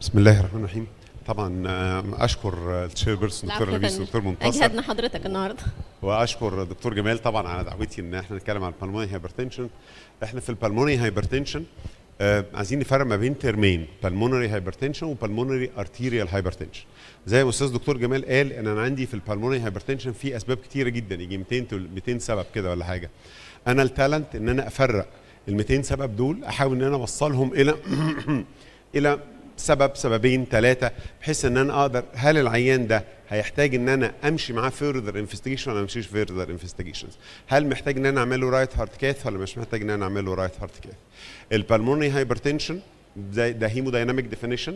بسم الله الرحمن الرحيم طبعا آه، اشكر التشير بيرسون دكتور العفو يا لبيس فندم. دكتور منتصر اجهدنا حضرتك النهارده واشكر دكتور جمال طبعا على دعوتي ان احنا نتكلم عن البلموني هايبرتنشن احنا في البلموني هايبرتنشن آه عايزين نفرق ما بين ترمين بالمونري هايبرتنشن وبالمونري ارتيريال هايبرتنشن زي ما استاذ دكتور جمال قال ان انا عندي في البلمونري هايبرتنشن في اسباب كتيره جدا يجي 200 تل- 200 سبب كده ولا حاجه انا التالنت ان انا افرق ال 200 سبب دول احاول ان انا اوصلهم الى الى سبب سببين ثلاثه بحيث ان انا اقدر هل العيان ده هيحتاج ان انا امشي معاه فيرذر انفستيجيشن ولا ما امشيش فيرذر انفستيجيشنز هل محتاج ان انا اعمل له رايت هارت كاث ولا مش محتاج ان انا اعمل له رايت هارت كاث البلمونري هايبرتنشن ده ده هيمودايناميك ديفينيشن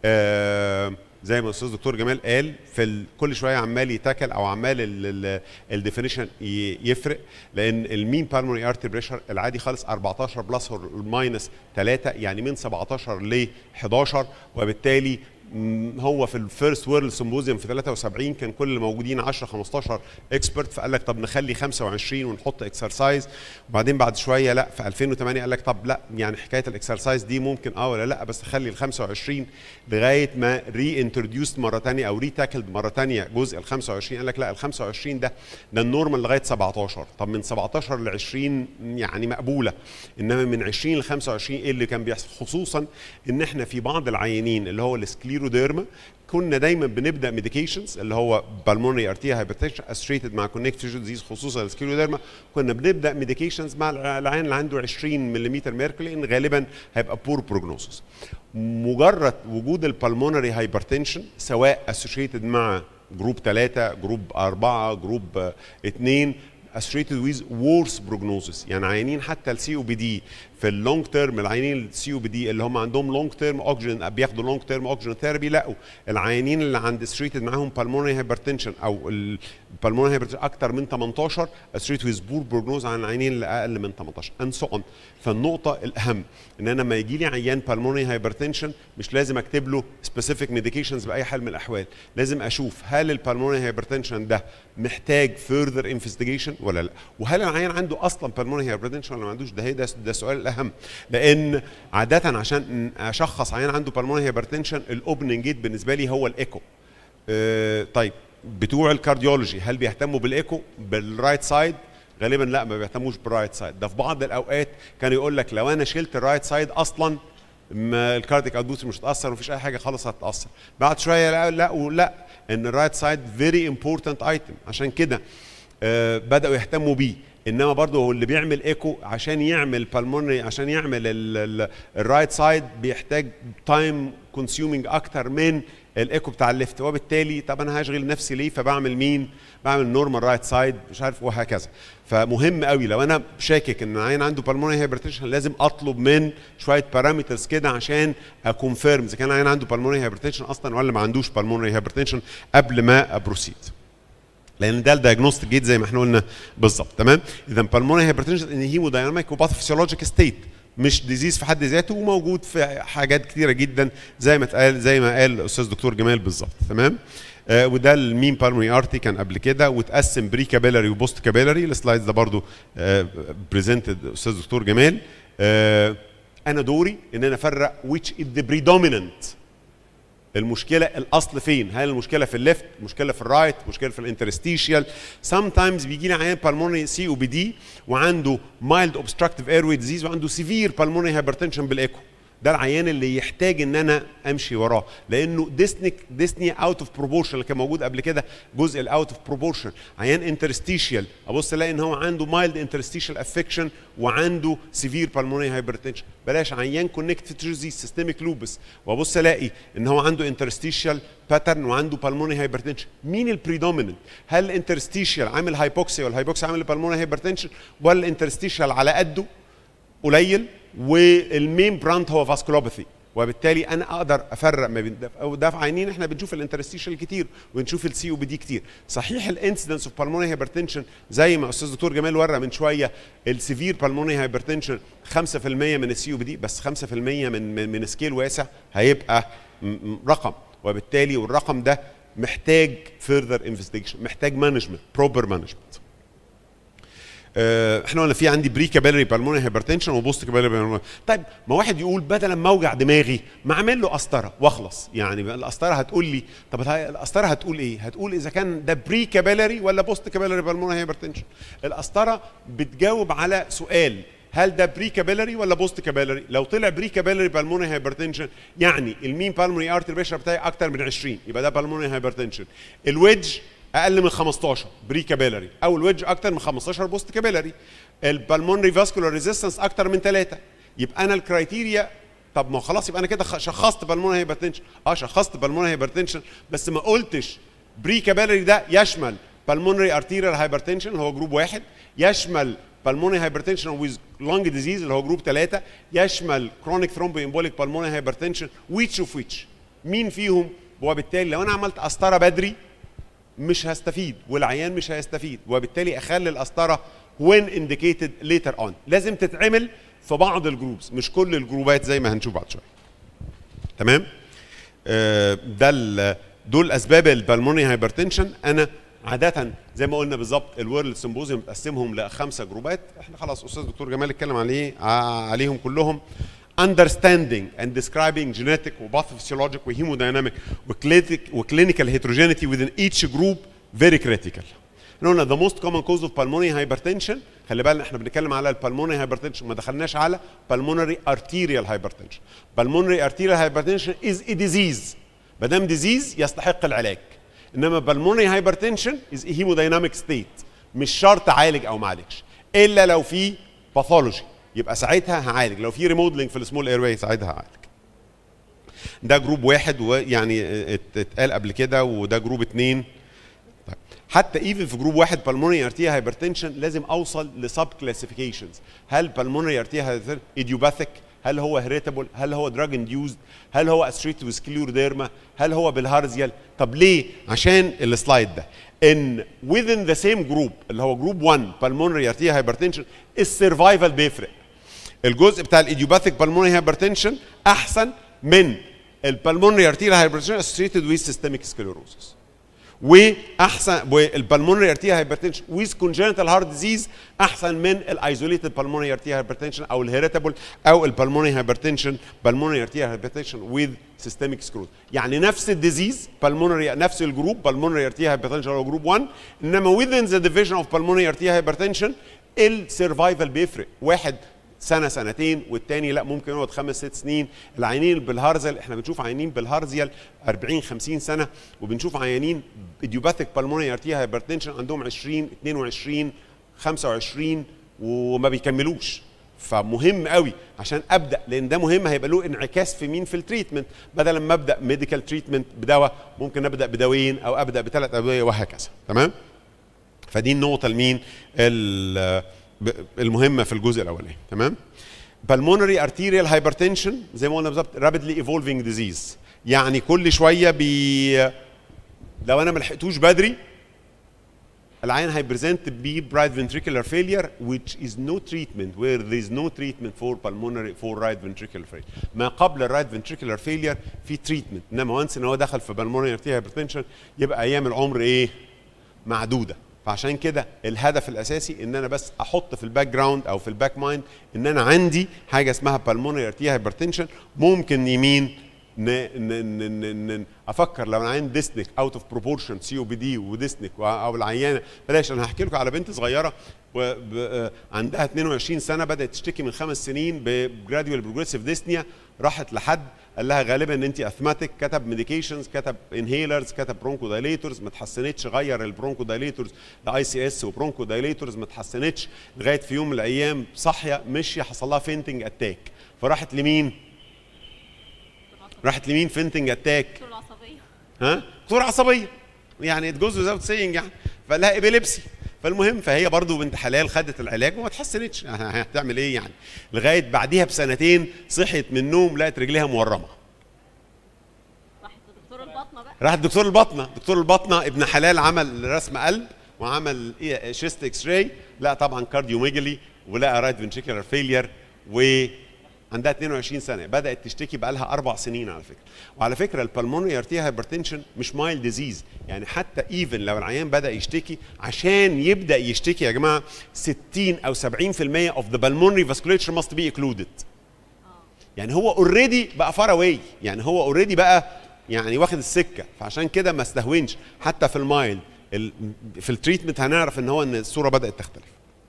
زي ما الاستاذ دكتور جمال قال في ال- كل شويه عمال يتاكل او عمال الديفينيشن يفرق لان المين بالمونري ارتي بريشر العادي خالص 14 بلس ماينس 3 يعني من 17 ل 11 وبالتالي مم، هو في الفيرست وورلد سيمبوزيوم في 73 كان كل اللي موجودين 10 15 اكسبرت فقال لك طب نخلي 25 ونحط اكسرسايز وبعدين بعد شويه لا في 2008 قال لك طب لا يعني حكايه الاكسرسايز دي ممكن اه ولا لا بس خلي ال 25 لغايه ما ري انتروديوست مره ثانيه او ري تاكلد مره ثانيه جزء ال 25 قال لك لا ال 25 ده ده النورمال لغايه 17 طب من 17 ل 20 يعني مقبوله انما من 20 ل 25 ايه اللي كان بيحصل خصوصا ان احنا في بعض العيانين اللي هو السكليروديرما كنا دايما بنبدا ميديكيشنز اللي هو بالمونري ارتيا هايبرتنشن اسوشيتد مع كونكتيف تيشو ديزيز خصوصا السكليروديرما كنا بنبدا ميديكيشنز مع العيان اللي عنده 20 ملم ميركوري ان غالبا هيبقى بور بروجنوسيس مجرد وجود البلمونري هايبرتنشن سواء اسوشيتد مع جروب 3 جروب 4 جروب 2 associated with worse prognosis يعني عيانين حتى السي او بي دي في اللونج تيرم العيانين السي او بي دي اللي هم عندهم لونج تيرم اوكسجين بياخدوا لونج تيرم اوكسجين ثيرابي لقوا العيانين اللي عند associated معاهم pulmonary hypertension او البلمونري hypertension اكتر من 18 associated with poor prognosis عن العيانين اللي اقل من 18 and so on فالنقطه الاهم ان انا لما يجي لي عيان pulmonary hypertension مش لازم اكتب له specific medications باي حال من الاحوال لازم اشوف هل البلمونري هايبرتنشن ده محتاج further investigation ولا لا وهل العيان عنده اصلا pulmonary hypertension ولا ما عندوش ده هي ده, ده السؤال الاهم لان عاده عشان اشخص عيان عنده pulmonary hypertension الاوبننج جيت بالنسبه لي هو الايكو آه، طيب بتوع الكارديولوجي هل بيهتموا بالايكو بالرايت سايد غالبا لا ما بيهتموش بالرايت سايد ده في بعض الاوقات كان يقول لك لو انا شلت الرايت سايد اصلا ما الكارديك اوتبوت مش هتاثر ومفيش اي حاجه خالص هتاثر بعد شويه لقوا لقوا لا ان الرايت سايد فيري امبورتنت ايتم عشان كده آه بداوا يهتموا بيه انما برضه هو اللي بيعمل ايكو عشان يعمل بالمونري عشان يعمل الرايت سايد بيحتاج تايم كونسيومينج اكتر من الايكو بتاع الليفت وبالتالي طب انا هشغل نفسي ليه فبعمل مين بعمل نورمال رايت سايد مش عارف وهكذا فمهم قوي لو انا شاكك ان العيان عنده بالمونري هايبرتنشن لازم اطلب من شويه بارامترز كده عشان اكونفيرم اذا كان العيان عنده بالمونري هايبرتنشن اصلا ولا ما عندوش بالمونري هايبرتنشن قبل ما ابروسيد لان ده الدايجنوستيك جيت زي ما احنا قلنا بالظبط تمام اذا بالمونري هايبرتنشن ان هيمودايناميك وباثوفيسيولوجيك ستيت مش ديزيز في حد ذاته وموجود في حاجات كتيره جدا زي ما اتقال زي ما قال الاستاذ دكتور جمال بالظبط تمام آه وده المين بالمونري ارتي كان قبل كده واتقسم بري كابيلاري وبوست كابيلاري السلايدز ده برضو آه بريزنتد استاذ دكتور جمال آه انا دوري ان انا افرق which is the predominant المشكله الاصل فين هل المشكله في الليفت مشكله في الرايت مشكله في الانترستيشيال سام تايمز بيجي لي عيان بالمونري سي او بي دي وعنده مايلد اوبستراكتيف ايروي ديزيز وعنده سيفير بالمونري هايبرتنشن بالايكو ده العيان اللي يحتاج ان انا امشي وراه لانه ديسني ديسني اوت اوف بروبورشن اللي كان موجود قبل كده جزء الاوت اوف بروبورشن عيان انترستيشيال ابص الاقي ان هو عنده مايلد انترستيشيال افكشن وعنده سيفير بالمونري هايبرتنشن بلاش عيان كونكتيف ديزيز سيستميك لوبس وابص الاقي ان هو عنده انترستيشيال باترن وعنده بالمونري هايبرتنشن مين البريدوميننت هل الانترستيشيال عامل هايبوكسيا والهايبوكسيا عامل بالمونري هايبرتنشن ولا الانترستيشيال على قده قليل والمين براند هو فاسكولوباثي وبالتالي انا اقدر افرق ما بين ده وده في عينين احنا بنشوف الانترستيشال كتير ونشوف السي او بي دي كتير صحيح الانسيدنس اوف بالمونري هايبرتنشن زي ما استاذ دكتور جمال ورى من شويه السيفير بالمونري هايبرتنشن 5% من السي او بي دي بس 5% من من, من سكيل واسع هيبقى م- م- رقم وبالتالي والرقم ده محتاج further investigation محتاج مانجمنت بروبر مانجمنت آه، احنا قلنا في عندي بري كابيلري بالمونري هايبرتنشن وبوست كابيلري طيب ما واحد يقول بدل ما اوجع دماغي ما اعمل له قسطره واخلص يعني القسطره هتقول لي طب القسطره هتقول ايه هتقول اذا كان ده بري كابيلري ولا بوست كابيلري بالمونري هايبرتنشن القسطره بتجاوب على سؤال هل ده بري كابيلري ولا بوست كابيلري لو طلع بري كابيلري بالمونري هايبرتنشن يعني المين بالمونري ارتري بريشر بتاعي اكتر من 20 يبقى ده بالمونري هايبرتنشن الويدج اقل من 15 بري كابيلري او الويدج اكتر من 15 بوست كابيلري البالمونري فاسكولار ريزيستنس اكتر من 3 يبقى انا الكرايتيريا طب ما خلاص يبقى انا كده شخصت بالمونري هايبرتنشن اه شخصت بالمونري هايبرتنشن بس ما قلتش بري كابيلري ده يشمل بالمونري ارتيريال هايبرتنشن اللي هو جروب واحد يشمل بالمونري هايبرتنشن ويز لونج ديزيز اللي هو جروب ثلاثة يشمل كرونيك ثرومبو امبوليك بالمونري هايبرتنشن ويتش اوف ويتش مين فيهم وبالتالي لو انا عملت قسطره بدري مش هستفيد والعيان مش هيستفيد وبالتالي اخلي القسطره when indicated later on لازم تتعمل في بعض الجروبس مش كل الجروبات زي ما هنشوف بعد شويه تمام آه ده دول اسباب البلمونري هايبرتنشن انا عادة زي ما قلنا بالظبط الورلد سيمبوزيوم متقسمهم لخمسه جروبات احنا خلاص استاذ دكتور جمال اتكلم عليه عليهم كلهم understanding and describing genetic وباثوفيسيولوجيك وهيمودايناميك وكلينيكال heterogeneity within each group very critical. احنا قلنا the most common cause of pulmonary hypertension خلي بالنا احنا بنتكلم على البلمونري hypertension ما دخلناش على pulmonary arterial hypertension. pulmonary arterial hypertension is a disease ما دام disease يستحق العلاج. انما pulmonary hypertension is a hemodynamic state مش شرط اعالج او ما اعالجش الا لو في باثولوجي يبقى ساعتها هعالج لو في ريمودلنج في السمول اير واي ساعتها هعالج ده جروب واحد ويعني اتقال قبل كده وده جروب اثنين طيب حتى ايفن في جروب واحد بالمونري ارتيا هايبرتنشن لازم اوصل لسب كلاسيفيكيشنز هل بالمونري ارتيا ايديوباثيك هل هو هيريتابل هل هو دراج انديوزد هل هو اسريت سكليوروديرما هل هو بالهارزيال طب ليه عشان السلايد ده ان within the same group اللي هو جروب 1 بالمونري ارتيا هايبرتنشن السرفايفل بيفرق الجزء بتاع الايديوباثيك بالمونري هايبرتنشن احسن من البالمونري ارتيريال هايبرتنشن اسوسيتد ويز سيستميك سكليروسس واحسن والبالمونري ارتيريال هايبرتنشن ويز كونجنتال هارت ديزيز احسن من الايزوليتد بالمونري ارتيريال هايبرتنشن او الهيريتابل او البالمونري هايبرتنشن بالمونري ارتيريال هايبرتنشن ويز سيستميك سكروز يعني نفس الديزيز بالمونري نفس الجروب بالمونري ارتيريال هايبرتنشن هو جروب 1 انما within the division of pulmonary arterial hypertension السرفايفل بيفرق واحد سنه سنتين والتاني لا ممكن يقعد خمس ست سنين العيانين بالهارزل احنا بنشوف عيانين بالهارزيال 40 50 سنه وبنشوف عيانين ايديوباثيك بالمونري ارتيا هايبرتنشن عندهم 20 22 25 وما بيكملوش فمهم قوي عشان ابدا لان ده مهم هيبقى له انعكاس في مين في التريتمنت بدل ما ابدا ميديكال تريتمنت بدواء ممكن ابدا بدوايين او ابدا بثلاث ادويه وهكذا تمام فدي النقطه المين المهمه في الجزء الاولاني تمام pulmonary arterial hypertension زي ما قلنا بالظبط rapidly evolving disease يعني كل شويه بي لو انا ما لحقتوش بدري العيان هيبريزنت ب right ventricular failure which is no treatment where there is no treatment for pulmonary for right ventricular failure ما قبل الرايت ventricular failure في treatment انما وانس ان هو دخل في pulmonary arterial hypertension يبقى ايام العمر ايه معدوده فعشان كده الهدف الاساسي ان انا بس احط في الباك جراوند او في الباك مايند ان انا عندي حاجه اسمها بالمونري ارتيا هايبرتنشن ممكن يمين ن ن ن افكر لو انا عندي ديسنك اوت اوف بروبورشن سي او بي دي وديسنك او العيانه بلاش انا هحكي لكم على بنت صغيره عندها 22 سنه بدات تشتكي من خمس سنين بجراديوال بروجريسيف ديسنيا راحت لحد قال لها غالبا ان انت اثماتيك كتب ميديكيشنز كتب انهيلرز كتب برونكو دايليتورز ما اتحسنتش غير البرونكو دايليتورز لاي سي اس وبرونكو دايليتورز ما اتحسنتش لغايه في يوم من الايام صاحيه مشي حصل لها فينتنج اتاك فراحت لمين؟ راحت لمين فينتنج اتاك؟ دكتور العصبيه ها؟ دكتور عصبيه يعني اتجوز وزاوت سينج يعني فقال لها ابيليبسي فالمهم فهي برضو بنت حلال خدت العلاج وما اتحسنتش هتعمل ايه يعني لغايه بعديها بسنتين صحيت من النوم لقت رجليها مورمه راحت لدكتور البطنه بقى راحت دكتور البطنه دكتور البطنه ابن حلال عمل رسم قلب وعمل ايه شيست اكس راي لا طبعا كارديوميجلي ولقى رايت فنتريكولار فيلير و عندها 22 سنه بدات تشتكي بقى لها اربع سنين على فكره وعلى فكره البلمونري ارتيا هايبرتنشن مش مايل ديزيز يعني حتى ايفن لو العيان بدا يشتكي عشان يبدا يشتكي يا جماعه 60 او 70% اوف ذا pulmonary vasculature must be occluded يعني هو اوريدي بقى فار اواي يعني هو اوريدي بقى يعني واخد السكه فعشان كده ما استهونش حتى في المايل ال- في التريتمنت هنعرف ان هو ان الصوره بدات تختلف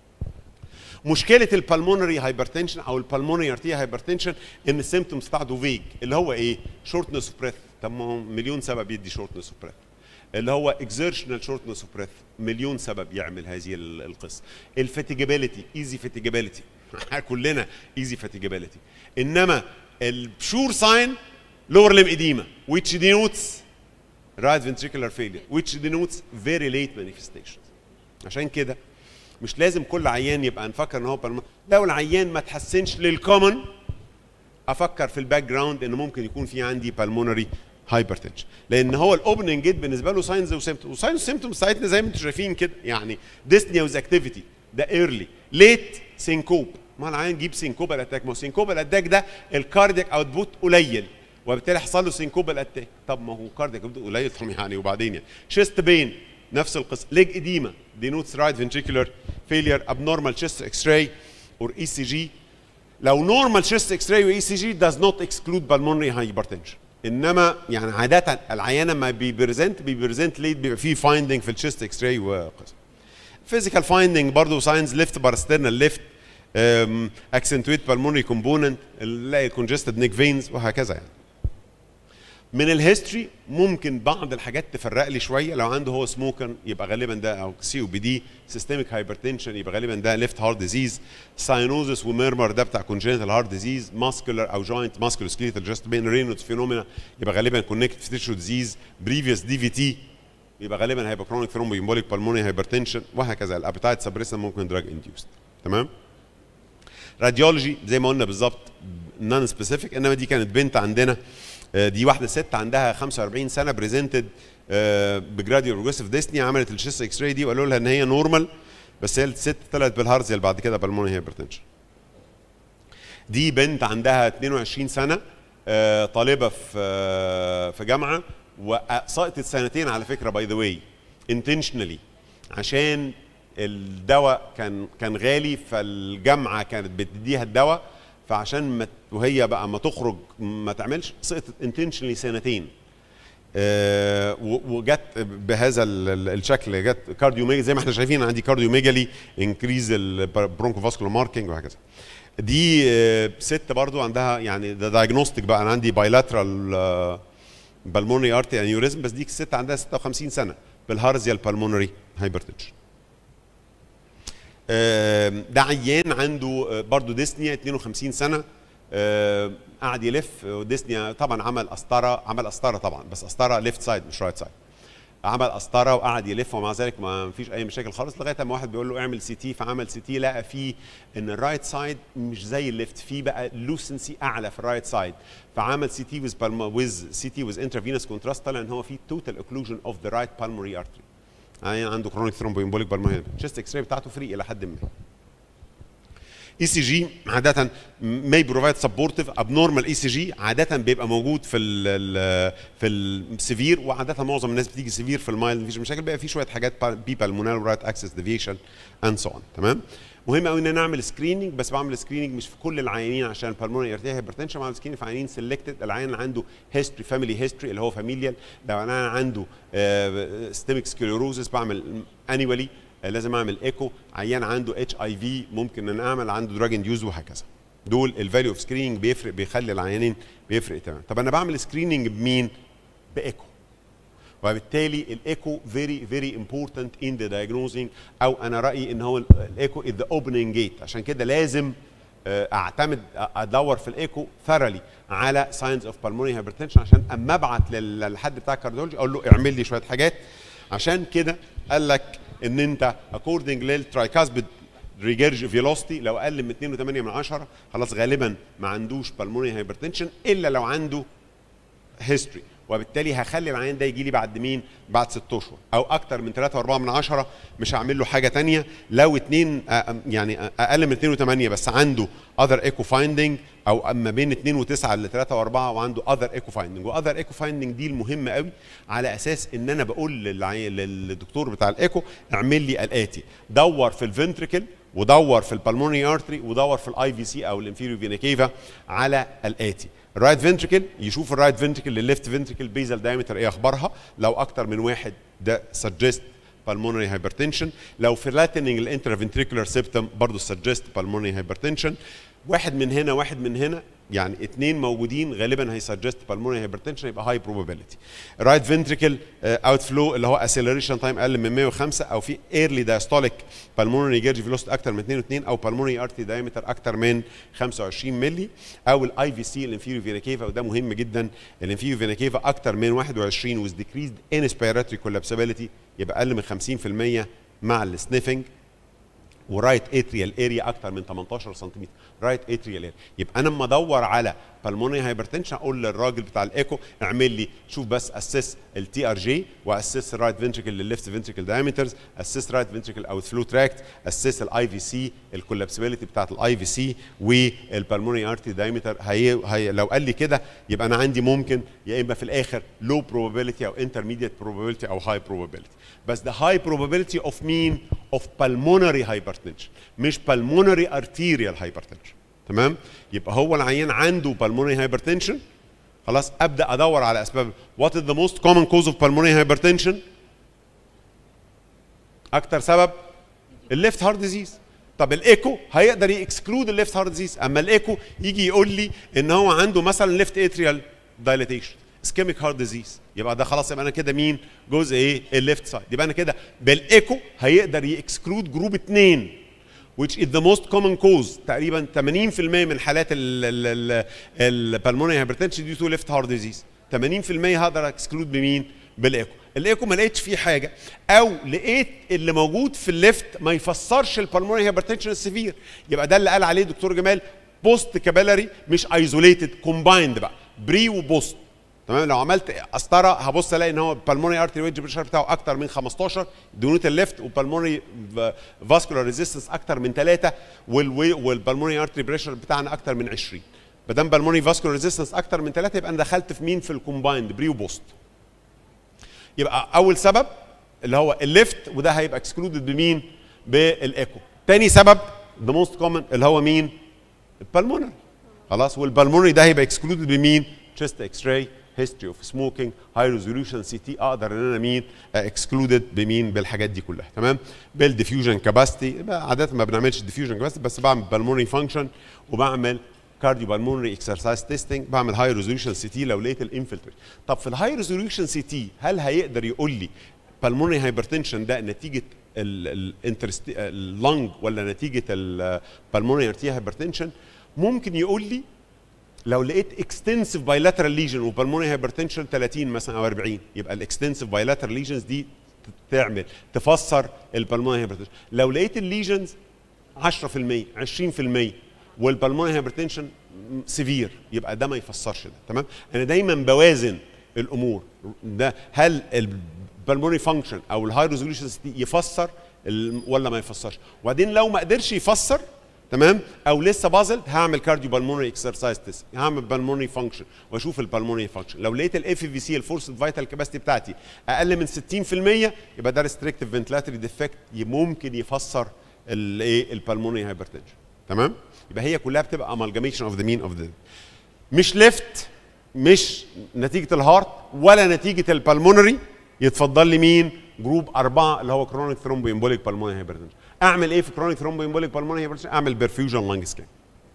مشكله البلمونري هايبرتنشن او البلمونري ارتيا هايبرتنشن ان السيمتومز بتاعته فيج اللي هو ايه شورتنس اوف بريث طب ما هو مليون سبب يدي شورتنس اوف بريث اللي هو اكزيرشنال شورتنس اوف بريث مليون سبب يعمل هذه ال- القصه الفاتيجابيلتي ايزي فاتيجابيلتي كلنا ايزي فاتيجابيلتي انما الشور ساين lower limb edema which denotes right ventricular failure which denotes very late manifestations عشان كده مش لازم كل عيان يبقى نفكر ان هو بالم... لو العيان ما تحسنش للكومن افكر في الباك جراوند ان ممكن يكون في عندي بالمونري هايبرتنشن لان هو الاوبننج جيت بالنسبه له ساينز وسيمتومز وساينز وسيمتومز بتاعتنا زي ما انتم شايفين كده يعني ديسنيا ويز اكتيفيتي ده ايرلي ليت سينكوب ما العيان يجيب سينكوبال اتاك ما هو سينكوبال اتاك ده الكاردياك اوتبوت قليل وبالتالي حصل له سينكوبال اتاك طب ما هو كاردياك اوتبوت قليل طب يعني وبعدين يعني شيست بين نفس القصه ليج اديما denotes right ventricular failure abnormal chest x-ray or ECG لو نورمال شيست اكس راي واي سي جي does not exclude pulmonary hypertension انما يعني عاده العيانه ما بيبريزنت بيبريزنت ليه بيبقى فيه فايندنج في الشيست اكس راي وقصه فيزيكال فايندنج برضه ساينز ليفت بارسترنال ليفت اكسنتويت بالمونري كومبوننت نلاقي كونجستد نيك فينز وهكذا يعني من الهيستوري ممكن بعض الحاجات تفرق لي شويه لو عنده هو سموكر يبقى غالبا ده او سي او بي دي سيستميك هايبرتنشن يبقى غالبا ده ليفت هارت ديزيز ساينوزس وميرمر ده بتاع كونجنتال هارت ديزيز ماسكولار او جوينت ماسكولو سكليتال جاست بين رينودز فينومينا يبقى غالبا كونكتيف تيشو ديزيز بريفيوس دي في تي يبقى غالبا هيبقى كرونيك ثرومبويمبوليك بالموني هايبرتنشن وهكذا الابيتايت سبريسن ممكن دراج انديوست تمام راديولوجي زي ما قلنا بالظبط نون سبيسيفيك انما دي كانت بنت عندنا آه، دي واحده ست عندها 45 سنه بريزنتد بجراديو بروجريسيف ديسني عملت الشيست اكس راي دي وقالوا لها ان هي نورمال بس هي الست طلعت بالهارزيال بعد كده بالموني هايبرتنشن دي بنت عندها 22 سنه آه، طالبه في آه، في جامعه وسقطت سنتين على فكره باي ذا واي انتشنالي عشان الدواء كان كان غالي فالجامعه كانت بتديها الدواء فعشان ما وهي بقى ما تخرج ما تعملش سقطت انتشنالي سنتين آه، و- وجت بهذا ال- ال- الشكل جت كارديوميجالي زي ما احنا شايفين عندي كارديوميجالي انكريز البرونكو فاسكولار ماركينج وهكذا دي آه، ست برضو عندها يعني ده دايجنوستيك بقى انا عندي بايلاترال بالمونري ارتي انيوريزم بس دي الست عندها 56 سنه بالهارزيال بالمونري هايبرتنشن آم، ده عيان عنده آه، برضه ديسنيا 52 سنه آم، قعد يلف وديسنيا طبعا عمل قسطره عمل قسطره طبعا بس قسطره ليفت سايد مش رايت سايد عمل قسطره وقعد يلف ومع ذلك ما فيش اي مشاكل خالص لغايه اما واحد بيقول له اعمل سي تي فعمل سي تي لقى فيه ان الرايت سايد مش زي الليفت فيه بقى لوسنسي اعلى في الرايت سايد فعمل سي تي ويز ويز سي تي ويز انترفينوس كونتراست طلع ان هو فيه توتال اوكلوجن اوف ذا رايت بالموري ارتري عيان عنده كرونيك ثرومبويمبوليك بالمونري تشيست اكس راي بتاعته فري الى حد ما اي سي جي عاده may provide supportive abnormal اي سي جي عاده بيبقى موجود في ال في السيفير وعاده معظم الناس بتيجي سيفير في المايل مفيش مشاكل بيبقى في شويه حاجات بي بالمونال رايت اكسس ديفيشن اند سو اون تمام مهم قوي ان انا اعمل سكريننج بس بعمل سكريننج مش في كل العيانين عشان بالمونري ارتيا هايبرتنشن بعمل سكريننج في عيانين سيلكتد العيان اللي عنده هيستوري فاميلي هيستوري اللي هو فاميليال لو انا عنده ستيميك سكليروزس بعمل انيولي لازم اعمل ايكو عيان عنده اتش اي في ممكن ان اعمل عنده دراج انديوز وهكذا دول الفاليو اوف سكريننج بيفرق بيخلي العيانين بيفرق تمام طب انا بعمل سكريننج بمين بايكو وبالتالي الايكو فيري فيري امبورتنت ان ذا diagnosing او انا رايي ان هو الايكو از ذا اوبننج جيت عشان كده لازم آه، اعتمد ادور في الايكو ثرلي على ساينز اوف بالمونري هايبرتنشن عشان اما ابعت لل- للحد بتاع الكارديولوجي اقول له اعمل لي شويه حاجات عشان كده قال لك ان انت اكوردنج للترايكاسبيد ريجيرج فيلوستي لو اقل من 2.8 من 10 خلاص غالبا ما عندوش بالمونري هايبرتنشن الا لو عنده هيستوري وبالتالي هخلي العيان ده يجي لي بعد مين؟ بعد ست اشهر او اكتر من 3 و4 من 10 مش هعمل له حاجه تانية لو اتنين آه، يعني اقل من 2 و8 بس عنده اذر ايكو فايندنج او اما بين 2 و9 ل 3 و4 وعنده اذر ايكو فايندنج واذر ايكو فايندنج دي المهمه قوي على اساس ان انا بقول للعي... للدكتور بتاع الايكو اعمل لي الاتي دور في الفنتريكل ودور في البلمونري ارتري ودور في الاي في سي او الانفيريو فينا كيفا على الاتي الرايت فنتريكل يشوف الرايت فنتريكل للليفت فنتريكل بيزل دايمتر ايه اخبارها لو اكتر من واحد ده سجست pulmonary hypertension لو flattening الانترافنتريكولار سيبتم برضه suggest pulmonary hypertension واحد من هنا واحد من هنا يعني اثنين موجودين غالبا هيسجست pulmonary hypertension يبقى هاي probability right ventricle اوت فلو اللي هو acceleration time اقل من 105 او في early diastolic pulmonary gauge velocity اكتر من 2 2 او pulmonary artery diameter اكتر من 25 مللي او الاي في سي الانفيريو فينا كيفا وده مهم جدا الانفيريو فينا كيفا اكتر من 21 with decreased inspiratory collapsibility يبقى اقل من 50% مع السنيفنج ورايت اتريال اريا اكتر من 18 سنتيمتر رايت اتريال اريا يبقى انا لما ادور على بالمونري هايبرتنشن اقول للراجل بتاع الايكو اعمل لي شوف بس اسس التي ار جي واسس الرايت فنتريكل للليفت فنتريكل دايمترز اسس رايت فنتريكل اوت فلو تراكت اسس الاي في سي الكولابسبيلتي بتاعت الاي في سي والبالمونري ارتي دايمتر هي, هي لو قال لي كده يبقى انا عندي ممكن يا اما في الاخر لو probability او intermediate probability او high probability بس ده high probability of مين of pulmonary hypertension مش pulmonary arterial hypertension تمام يبقى هو العيان عنده pulmonary hypertension خلاص ابدا ادور على اسباب what is the most common cause of pulmonary hypertension اكتر سبب الليفت هارت ديزيز طب الايكو هيقدر يكسكلود الليفت هارت ديزيز اما الايكو يجي يقول لي ان هو عنده مثلا ليفت اتريال دايليتيشن اسكيميك هارت ديزيز يبقى ده خلاص يبقى انا كده مين جزء ايه الليفت سايد يبقى انا كده بالايكو هيقدر يكسكلود جروب 2 which is the most common cause تقريبا 80% من حالات البلمونري هايبرتنشن دي تو ليفت هارت ديزيز 80% هقدر اكسكلود بمين بالايكو الايكو ما لقيتش فيه حاجه او لقيت اللي موجود في الليفت ما يفسرش البلمونري هايبرتنشن السيفير يبقى ده اللي قال عليه دكتور جمال بوست كابيلاري مش ايزوليتد كومبايند بقى بري وبوست تمام لو عملت قسطره هبص الاقي ان هو البلمونري ارتري ويدج بريشر بتاعه اكتر من 15 دونوت الليفت والبلمونري فاسكولار ريزيستنس اكتر من 3 والبلمونري ارتري بريشر بتاعنا اكتر من 20 ما دام بالمونري فاسكولار ريزيستنس اكتر من 3 يبقى انا دخلت في مين في الكومبايند بري وبوست يبقى اول سبب اللي هو الليفت وده هيبقى اكسكلودد بمين بالايكو تاني سبب ذا موست كومن اللي هو مين البلمونري خلاص والبلمونري ده هيبقى اكسكلودد بمين تشيست اكس راي هيستوري اوف سموكينج هاي ريزوليوشن سي تي اقدر ان انا مين اكسكلودد بمين بالحاجات دي كلها تمام بالديفيوجن كاباسيتي عاده ما بنعملش ديفيوجن كاباسيتي بس بعمل بالمونري فانكشن وبعمل كارديو بالمونري اكسرسايز تيستنج بعمل هاي ريزوليوشن سي تي لو لقيت الانفلتريت طب في الهاي ريزوليوشن سي تي هل هيقدر يقول لي بالمونري هايبرتنشن ده نتيجه الانترست اللنج ولا نتيجه البالمونري ارتيا هايبرتنشن ممكن يقول لي لو لقيت اكستنسيف بايلاترال ليجن وبالمونري هايبرتنشن 30 مثلا او 40 يبقى الاكستنسيف بايلاترال ليجنز دي تعمل تفسر البالمونري هايبرتنشن لو لقيت الليجنز 10% 20% والبالمونري هايبرتنشن سيفير يبقى ده ما يفسرش ده تمام انا دايما بوازن الامور ده هل البالمونري فانكشن او الهاي ريزوليوشن يفسر ولا ما يفسرش وبعدين لو ما قدرش يفسر تمام او لسه بازل هعمل كارديو بالمونري اكسرسايز تيست هعمل بالمونري فانكشن واشوف البالمونري فانكشن لو لقيت الاف في سي الفورس فايتال كاباسيتي بتاعتي اقل من 60% يبقى ده ريستريكتيف فنتلاتري ديفكت ممكن يفسر الايه البالمونري هايبرتنشن تمام يبقى هي كلها بتبقى امالجاميشن اوف ذا مين اوف ذا مش ليفت مش نتيجه الهارت ولا نتيجه البالمونري يتفضل لي مين جروب أربعة اللي هو كرونيك ثرومبو امبوليك بالمونري هايبرتنشن اعمل ايه في كرونيك ثرومبو امبوليك بالمونري هايبرتنشن اعمل برفيوجن لانج سكان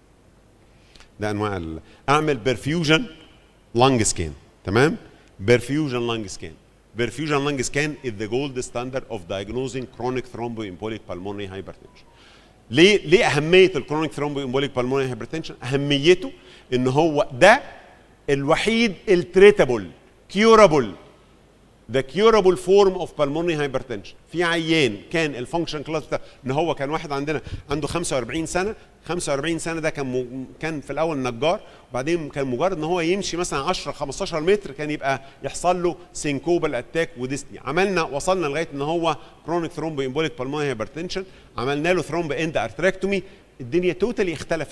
ده انواع ال... اعمل برفيوجن لانج سكان تمام برفيوجن لانج سكان برفيوجن لانج سكان is the gold standard of diagnosing chronic thromboembolic pulmonary hypertension ليه ليه اهميه الكرونيك ثرومبو امبوليك بالمونري هايبرتنشن اهميته ان هو ده الوحيد التريتابل كيورابل ذا كيورابل فورم اوف بالمونري هايبرتنشن في عيان كان الفانكشن كلاس بتاعه ان هو كان واحد عندنا عنده 45 سنه 45 سنه ده كان م... كان في الاول نجار وبعدين كان مجرد ان هو يمشي مثلا 10 15 متر كان يبقى يحصل له سينكوبال اتاك وديسني عملنا وصلنا لغايه ان هو كرونيك ثرومبو امبوليك بالمونري هايبرتنشن عملنا له ثرومب اند ارتراكتومي الدنيا توتالي اختلفت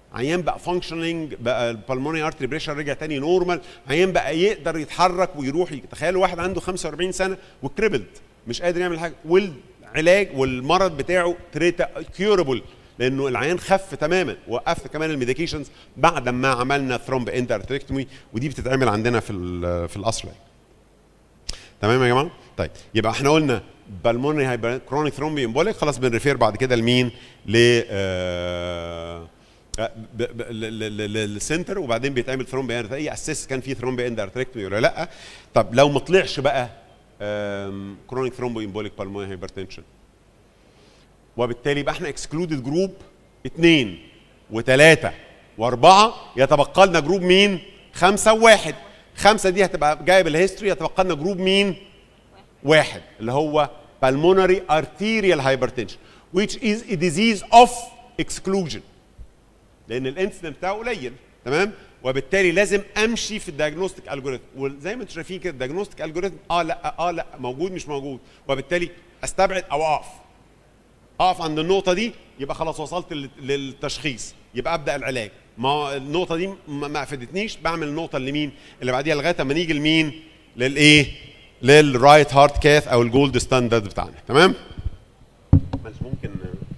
عيان بقى فانكشننج بقى البلمونري ارتري بريشر رجع تاني نورمال عيان بقى يقدر يتحرك ويروح تخيلوا واحد عنده 45 سنه وكريبلد مش قادر يعمل حاجه والعلاج والمرض بتاعه تريتا كيوربل لانه العيان خف تماما وقفت كمان الميديكيشنز بعد ما عملنا ثرومب اندرتريكتومي ودي بتتعمل عندنا في ال- في القصر تمام يا جماعه طيب يبقى احنا قلنا بالمونري هايبر كرونيك ثرومبي امبوليك خلاص بنريفير بعد كده لمين ل آه، ب- ب- ل- ل- ل- للسنتر وبعدين بيتعمل ثرومبي اي اسيس كان في ثرومبي اندرتريكتومي ولا لا طب لو ما طلعش بقى كرونيك ثرومبي امبوليك بالمونري هايبرتنشن وبالتالي يبقى احنا اكسكلودد جروب اثنين وثلاثة وأربعة يتبقى لنا جروب مين؟ خمسة وواحد خمسة دي هتبقى جاية بالهيستوري يتبقى لنا جروب مين؟ واحد اللي هو pulmonary arterial hypertension which is a disease of exclusion لأن الانسيدنت بتاعه قليل تمام؟ وبالتالي لازم امشي في الدياجنوستيك الجوريثم وزي ما انتم شايفين كده الدياجنوستيك الجوريثم اه لا اه لا موجود مش موجود وبالتالي استبعد او اقف اقف عند النقطه دي يبقى خلاص وصلت لل- للتشخيص يبقى ابدا العلاج ما النقطه دي ما ما افادتنيش بعمل النقطه اللي مين اللي بعديها لغايه اما نيجي لمين للايه للرايت هارت كاث او الجولد ستاندرد بتاعنا تمام مش ممكن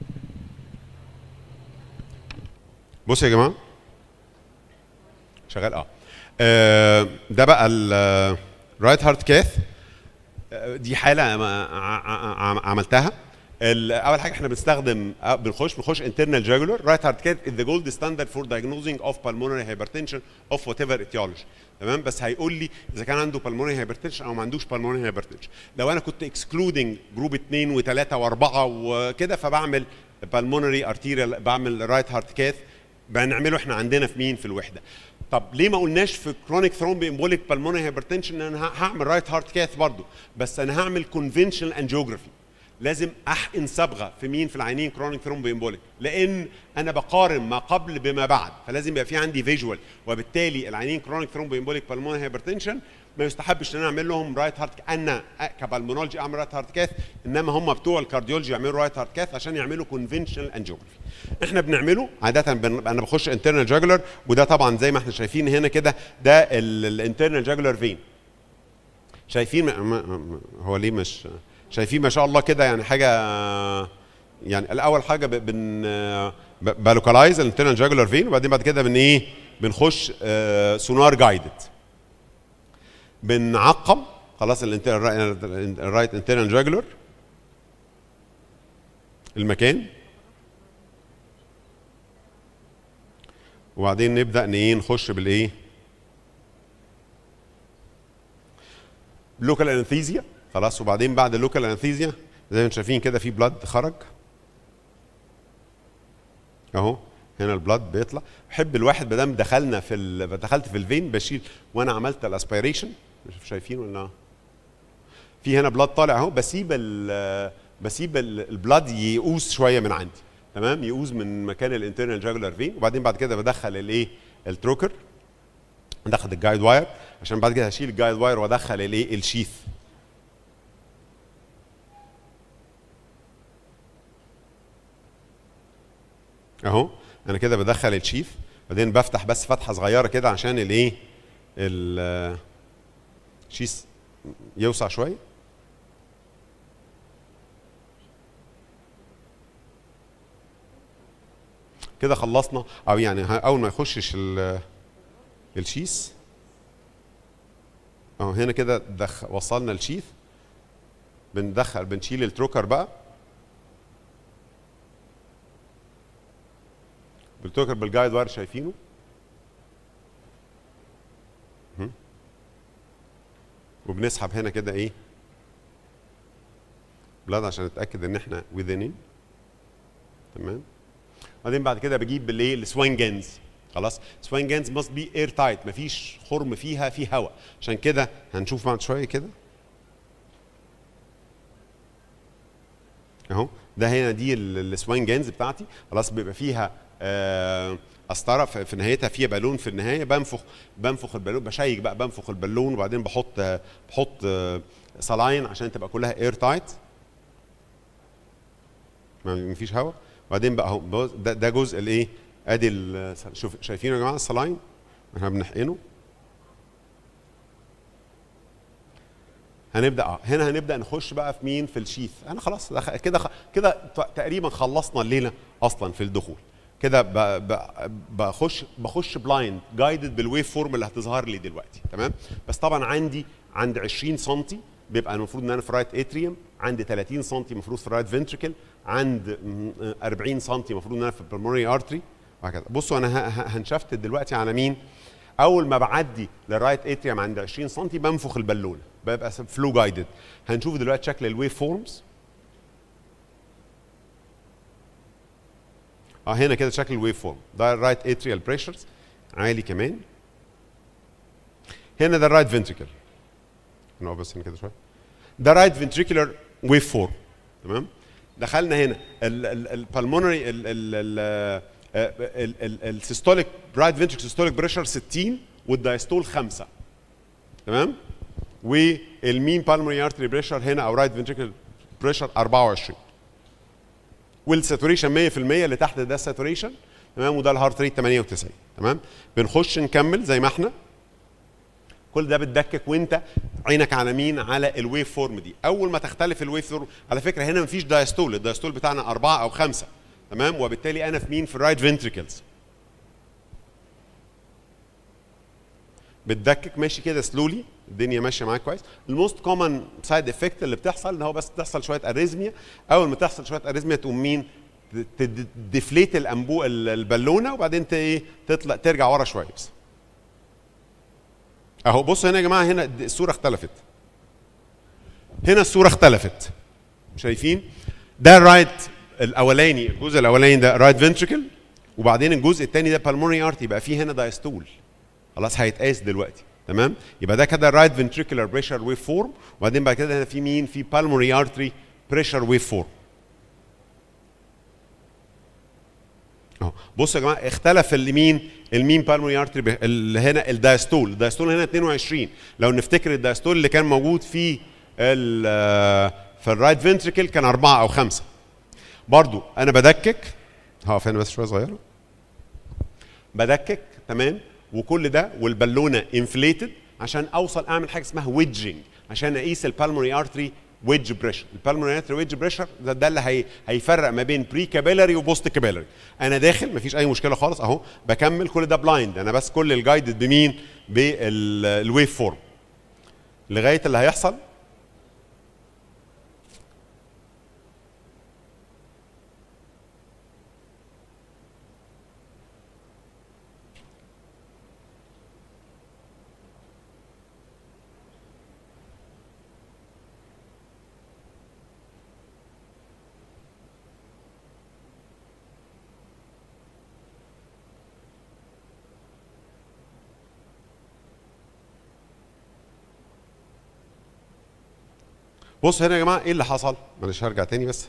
بصوا يا جماعه شغال اه, آه ده بقى الرايت هارت كاث دي حاله ما- ع- ع- عملتها ال- اول حاجه احنا بنستخدم آه، بنخش بنخش انترنال جاجولر رايت هارت كات ذا جولد ستاندرد فور diagnosing اوف بالمونري هايبرتنشن اوف وات ايفر etiology تمام بس هيقول لي اذا كان عنده بالمونري هايبرتنشن او ما عندوش بالمونري هايبرتنشن لو انا كنت اكسكلودنج جروب 2 و3 و4 وكده فبعمل بالمونري ارتيريال بعمل رايت هارت كاث بنعمله احنا عندنا في مين في الوحده طب ليه ما قلناش في كرونيك ثرومبي امبوليك بالمونري هايبرتنشن ان انا ه- هعمل رايت هارت كاث برضه بس انا هعمل كونفنشنال انجيوجرافي لازم احقن صبغه في مين في العينين كرونيك ثرومبي امبوليك لان انا بقارن ما قبل بما بعد فلازم يبقى في عندي فيجوال وبالتالي العينين كرونيك ثرومبي امبوليك بالمونري هايبرتنشن ما يستحبش ان انا اعمل لهم رايت هارت انا كبالمونولوجي اعمل رايت هارت كاث انما هم بتوع الكارديولوجي يعملوا رايت هارت كاث عشان يعملوا كونفنشنال انجيوجرافي احنا بنعمله عاده بن... انا بخش انترنال جاجولر وده طبعا زي ما احنا شايفين هنا كده ده الانترنال جاجولر فين شايفين ما... ما... ما... هو ليه مش شايفين ما شاء الله كده يعني حاجه يعني الاول حاجه ب... بن ب- بالوكالايز الانترنال جاجولر فين وبعدين بعد كده بن ايه بنخش آه سونار جايدد بنعقم خلاص الرايت انترنال جاجولر المكان وبعدين نبدا ن- ايه نخش بالايه لوكال انستيزيا خلاص وبعدين بعد اللوكال انستيزيا زي ما انتم شايفين كده في بلاد خرج اهو هنا البلاد بيطلع بحب الواحد ما دام دخلنا في ال... دخلت في الفين بشيل وانا عملت الاسبيريشن مش شايفين ولا في هنا بلاد طالع اهو بسيب ال... بسيب ال- البلاد يقوس شويه من عندي تمام يقوس من مكان الانترنال جاجولار فين وبعدين بعد كده بدخل الايه التروكر ادخل الجايد واير عشان بعد كده هشيل الجايد واير وادخل الايه الشيث اهو انا كده بدخل الشيث بعدين بفتح بس فتحه صغيره كده عشان الايه ال- الشيث يوسع شويه كده خلصنا او يعني ه- اول ما يخشش ال- الشيث اهو هنا كده دخ وصلنا الشيث بندخل بنشيل التروكر بقى بالتوكر بالجايد واير شايفينه مهم. وبنسحب هنا كده ايه بلاد عشان نتاكد ان احنا within تمام بعدين بعد كده بجيب بالايه السوانجنز خلاص سوانجنز ماست بي اير تايت مفيش خرم فيها في هواء عشان كده هنشوف بعد شويه كده اهو ده هنا دي السوان جينز بتاعتي خلاص بيبقى فيها آه، قسطره في في نهايتها فيها بالون في النهايه بنفخ بنفخ البالون بشيك بقى بنفخ البالون وبعدين بحط آه، بحط آه، صلاين عشان تبقى كلها اير تايت ما فيش هواء وبعدين بقى اهو بص، ده, ده جزء الايه ادي ال- شوف شايفين يا جماعه السلاين احنا بنحقنه هنبدا اه هنا هنبدا نخش بقى في مين في الشيث انا خلاص دخ- كده خ- كده ت- تقريبا خلصنا الليله اصلا في الدخول كده ب- ب- بخش بخش بلايند جايدد بالويف فورم اللي هتظهر لي دلوقتي تمام بس طبعا عندي عند 20 سم بيبقى المفروض ان انا في رايت اتريوم عند 30 سم المفروض في رايت فنتريكل عند م- 40 سم المفروض ان انا في البلمونري ارتري وهكذا بصوا انا ه- ه- هنشفت دلوقتي على مين اول ما بعدي للرايت اتريوم عند 20 سم بنفخ البالونه ببقى فلو جايدد هنشوف دلوقتي شكل الويف فورمز اه هنا كده شكل الويف فورم ده الرايت اتريال بريشرز عالي كمان هنا ده الرايت فنتريكل نقف بس هنا كده شويه ده رايت فنتريكولار ويف فورم تمام دخلنا هنا البلمونري السيستوليك رايت فنتريكل سيستوليك بريشر 60 والدايستول 5 تمام والمين بالمونري ارتري بريشر هنا او رايت فنتريكل بريشر 24 والساتوريشن 100% اللي تحت ده الساتوريشن تمام وده الهارت ريت 98 تمام بنخش نكمل زي ما احنا كل ده بتدكك وانت عينك على مين على الويف فورم دي اول ما تختلف الويف فورم على فكره هنا مفيش دايستول الدايستول بتاعنا أربعة او خمسة تمام وبالتالي انا في مين في الرايت فنتريكلز بتدكك ماشي كده سلولي الدنيا ماشيه معاك كويس الموست كومن سايد افكت اللي بتحصل ان هو بس تحصل شويه اريزميا اول ما تحصل شويه اريزميا تقوم مين تدفليت الانبو البالونه وبعدين ت- ايه تطلع ترجع ورا شويه بس اهو بصوا هنا يا جماعه هنا الصوره اختلفت هنا الصوره اختلفت شايفين ده الرايت الاولاني الجزء الاولاني ده رايت فنتريكل وبعدين الجزء الثاني ده بالمونري ارت يبقى فيه هنا دايستول خلاص هيتقاس دلوقتي تمام يبقى ده كده رايت فنتريكولار بريشر ويف فورم وبعدين بعد كده هنا في مين في بالمونري ارتري بريشر ويف فورم اهو بصوا يا جماعه اختلف المين المين بالمونري ارتري اللي هنا الدايستول الدايستول هنا 22 لو نفتكر الدايستول اللي كان موجود في ال في الرايت فنتريكل كان أربعة أو خمسة برضو أنا بدكك هقف هنا بس شوية صغيرة بدكك تمام وكل ده والبالونه انفليتد عشان اوصل اعمل حاجه اسمها ويدجنج عشان اقيس البالمونري ارتري ويدج بريشر البالمونري ارتري ويدج بريشر ده, ده اللي هي هيفرق ما بين بري كابيلاري وبوست كابيلاري انا داخل مفيش اي مشكله خالص اهو بكمل كل ده بلايند انا بس كل الجايدد بمين بالويف فورم لغايه اللي هيحصل بص هنا يا جماعه ايه اللي حصل معلش هرجع تاني بس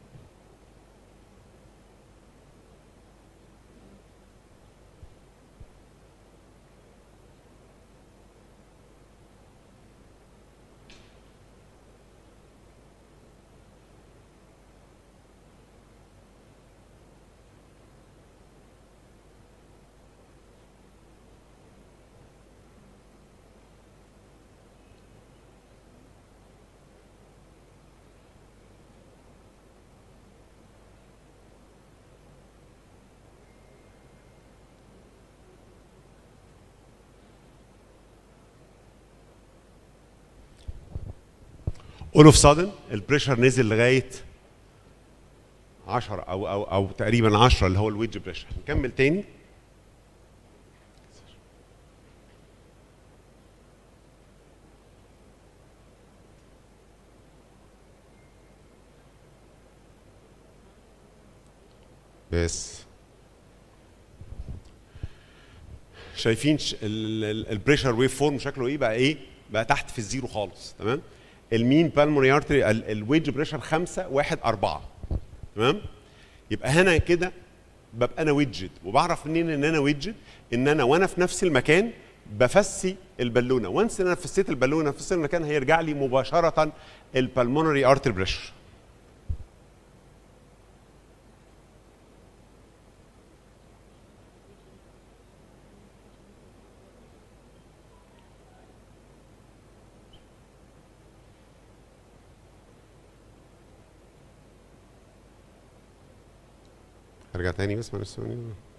اول اوف سادن البريشر نزل لغايه 10 او او او تقريبا 10 اللي هو الويدج بريشر نكمل تاني بس شايفين ش- ال- ال- البريشر ويف فورم شكله ايه بقى ايه بقى تحت في الزيرو خالص تمام المين بالمونري ارتري الويدج بريشر 5 1 4 تمام يبقى هنا كده ببقى انا ويدجد وبعرف منين ان انا ويدجد ان انا وانا في نفس المكان بفسي البالونه وانس ان انا فسيت البالونه في نفس المكان هيرجع لي مباشره البلمونري ارتري بريشر ارجع تاني بس معلش ثواني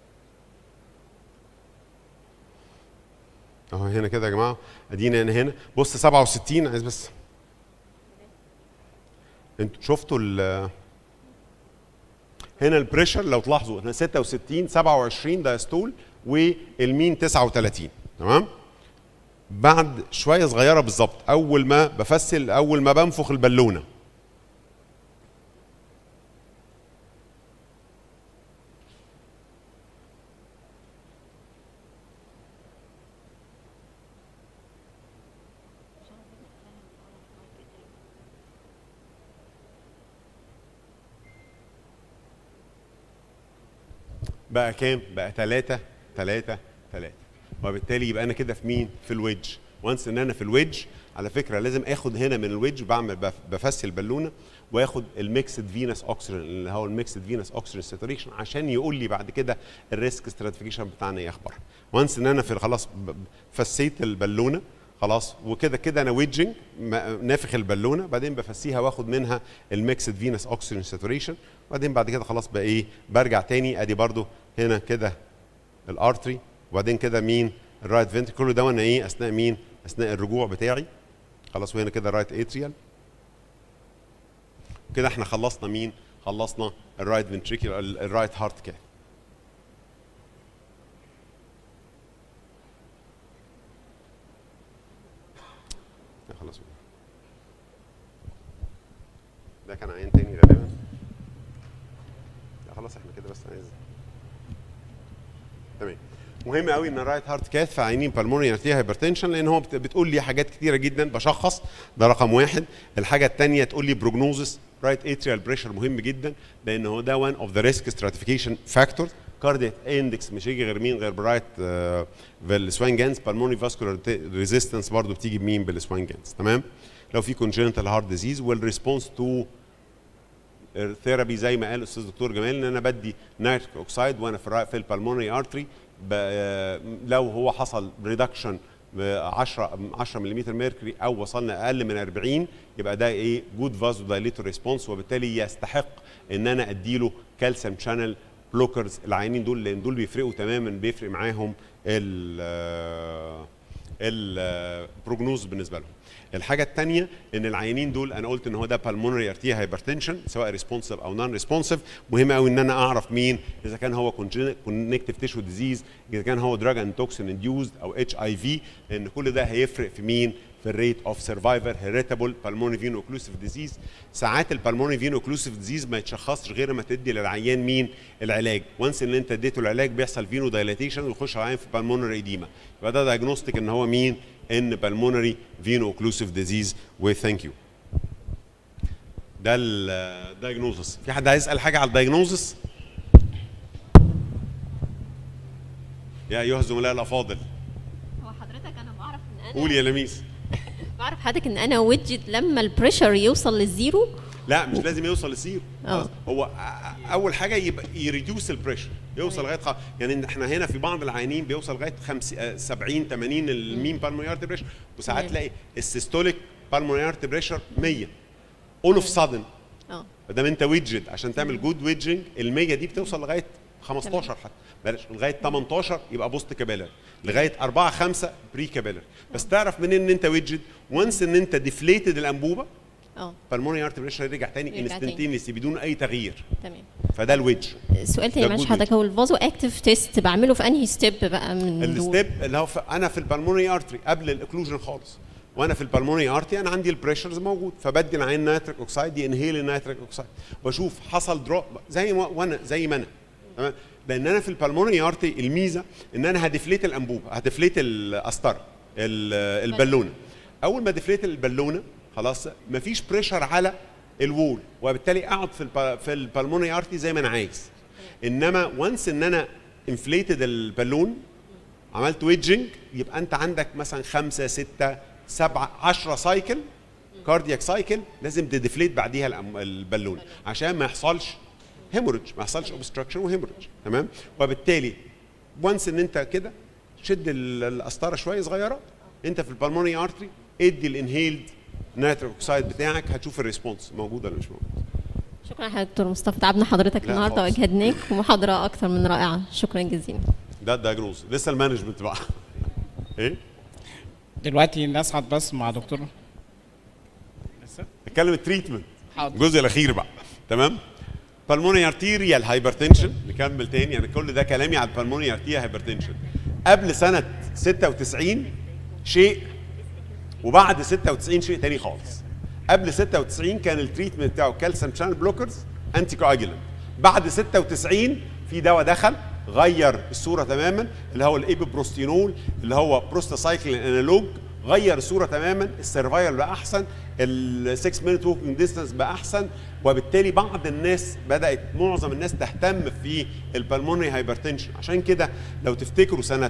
اهو هنا كده يا جماعه ادينا انا هنا بص 67 عايز بس انتوا شفتوا ال هنا البريشر لو تلاحظوا هنا 66 27 دايستول والمين 39 تمام بعد شويه صغيره بالظبط اول ما بفسل اول ما بنفخ البالونه بقى كام؟ بقى 3 3 3 وبالتالي يبقى انا كده في مين؟ في الويدج وانس ان انا في الويدج على فكره لازم اخد هنا من الويدج بعمل بف- بفسي البالونه واخد الميكسد فينس اوكسجين اللي هو الميكسد فينس اوكسجين ساتوريشن عشان يقول لي بعد كده الريسك ستراتيفيكيشن بتاعنا ايه اخبار وانس ان انا في خلاص ب- ب- فسيت البالونه خلاص وكده كده انا ويدجنج نافخ البالونه بعدين بفسيها واخد منها الميكسد فينس اوكسجين ساتوريشن وبعدين بعد كده خلاص بقى ايه برجع تاني ادي برضو هنا كده الارتري وبعدين كده مين الرايت فنتري كل ده وانا ايه اثناء مين اثناء الرجوع بتاعي خلاص وهنا كده الرايت اتريال كده احنا خلصنا مين خلصنا الرايت فنتريكل الرايت هارت كده لا خلاص ده كان عين تاني غالبا لا خلاص احنا كده بس عايز تمام مهم قوي ان الرايت هارت كاث في عينين بالمونري ارتيريا هايبرتنشن لان هو بت- بتقول لي حاجات كتيره جدا بشخص ده رقم واحد الحاجه الثانيه تقول لي بروجنوزس رايت اتريال بريشر مهم جدا لان هو ده وان اوف ذا ريسك ستراتيفيكيشن فاكتورز كاردياك اندكس مش هيجي غير مين غير برايت بالسوانجانز بالمونري فاسكولار ريزيستنس برضه بتيجي بمين بالسوانجانز تمام لو في كونجنتال هارت ديزيز والريسبونس تو الثيرابي زي ما قال الاستاذ دكتور جمال ان انا بدي نيتريك اوكسايد وانا في الرا- في البلمونري ارتري لو هو حصل ريدكشن ب 10 10 ملم ميركوري او وصلنا اقل من 40 يبقى ده ايه جود فازو دايليتور ريسبونس وبالتالي يستحق ان انا اديله كالسيوم شانل بلوكرز العيانين دول لان دول بيفرقوا تماما بيفرق معاهم ال البروجنوز بالنسبه لهم الحاجه الثانيه ان العيانين دول انا قلت ان هو ده بالمونري ارتيا هايبرتنشن سواء ريسبونسيف او نون ريسبونسيف مهم قوي ان انا اعرف مين اذا كان هو كونكتيف تيشو ديزيز اذا كان هو دراج اند توكسين انديوزد او اتش اي في لان كل ده هيفرق في مين في الريت اوف سرفايفر هيريتابل بالمونري فينو اوكلوسيف ديزيز ساعات البالمونري فينو اوكلوسيف ديزيز ما يتشخصش غير ما تدي للعيان مين العلاج وانس ان انت اديته العلاج بيحصل فينو دايلاتيشن ويخش العيان في بالمونري ايديما يبقى ده دايجنوستيك ان هو مين ان بالمونري فينو اوكلوسيف ديزيز وثانك يو ده الدايجنوزس في حد عايز يسال حاجه على الدايجنوزس يا ايها الزملاء الافاضل هو حضرتك انا بعرف ان انا قول يا لميس بعرف حضرتك ان انا ويدجت لما البريشر يوصل للزيرو لا مش لازم يوصل للزيرو اه. هو أ- اول حاجه يبقى يريديوس البريشر يوصل لغايه خ... يعني احنا هنا في بعض العيانين بيوصل لغايه 50 70 80 المين بالمونري بريشر وساعات تمام. تلاقي السيستوليك بالمونري بريشر 100 اول اوف سادن اه ما دام انت ويدجت عشان تعمل جود ويدجنج ال 100 دي بتوصل لغايه 15 حتى بلاش لغايه 18 يبقى بوست كابيلر لغايه 4 5 بري كابيلر بس تعرف منين ان انت ويدجت وانس ان انت ديفليتد الانبوبه اه بالمونري ارت بريشر يرجع تاني يرجع تاني. انستنتينيسي بدون اي تغيير تمام فده الويدج سؤال تاني ده معلش good حضرتك هو الفازو اكتيف تيست بعمله في انهي ستيب بقى من دول؟ الستيب اللي هو في انا في البلمونري ارتري قبل الاكلوجن خالص وانا في البلمونري ارتري انا عندي البريشرز موجود فبدي العين نيتريك اوكسايد ينهيل النيتريك اوكسايد واشوف حصل دروب زي ما وانا زي ما انا تمام لان انا في البلمونري ارتري الميزه ان انا هدفليت الانبوبه هدفليت القسطره ال- البالونه اول ما دفليت البالونه خلاص مفيش بريشر على الوول وبالتالي اقعد في الب- في البلمونري ارتري زي ما انا عايز انما وانس ان انا انفليتد البالون عملت ويدجنج يبقى انت عندك مثلا خمسة ستة سبعة عشرة سايكل كاردياك سايكل لازم تدفليت بعديها الأم- البالون عشان ما يحصلش هيموريدج ما يحصلش اوبستراكشن وهيموريدج تمام وبالتالي وانس ان انت كده شد ال- القسطره شويه صغيره انت في البلمونري ارتري ادي الانهيلد نيتريك اوكسايد بتاعك هتشوف الريسبونس موجود ولا مش موجود شكرا يا دكتور مصطفى تعبنا حضرتك لا النهارده خالص. واجهدناك ومحاضره اكثر من رائعه شكرا جزيلا ده الدايجنوز لسه المانجمنت بقى ايه دلوقتي نسعد بس مع دكتور لسه نتكلم التريتمنت حاضر. الجزء الاخير بقى تمام بالموني ارتيريال هايبرتنشن نكمل تاني يعني كل ده كلامي على البالموني ارتيريال هايبرتنشن قبل سنه 96 شيء وبعد 96 شيء تاني خالص قبل 96 كان التريتمنت بتاعه كالسيوم شانل بلوكرز انتي كواجولانت بعد 96 في دواء دخل غير الصوره تماما اللي هو الايبوبروستينول اللي هو بروستاسايكلين انالوج غير الصوره تماما السرفايفل بقى احسن ال 6 مينت ووكينج ديستانس بقى احسن وبالتالي بعض الناس بدات معظم الناس تهتم في البلمونري هايبرتنشن عشان كده لو تفتكروا سنه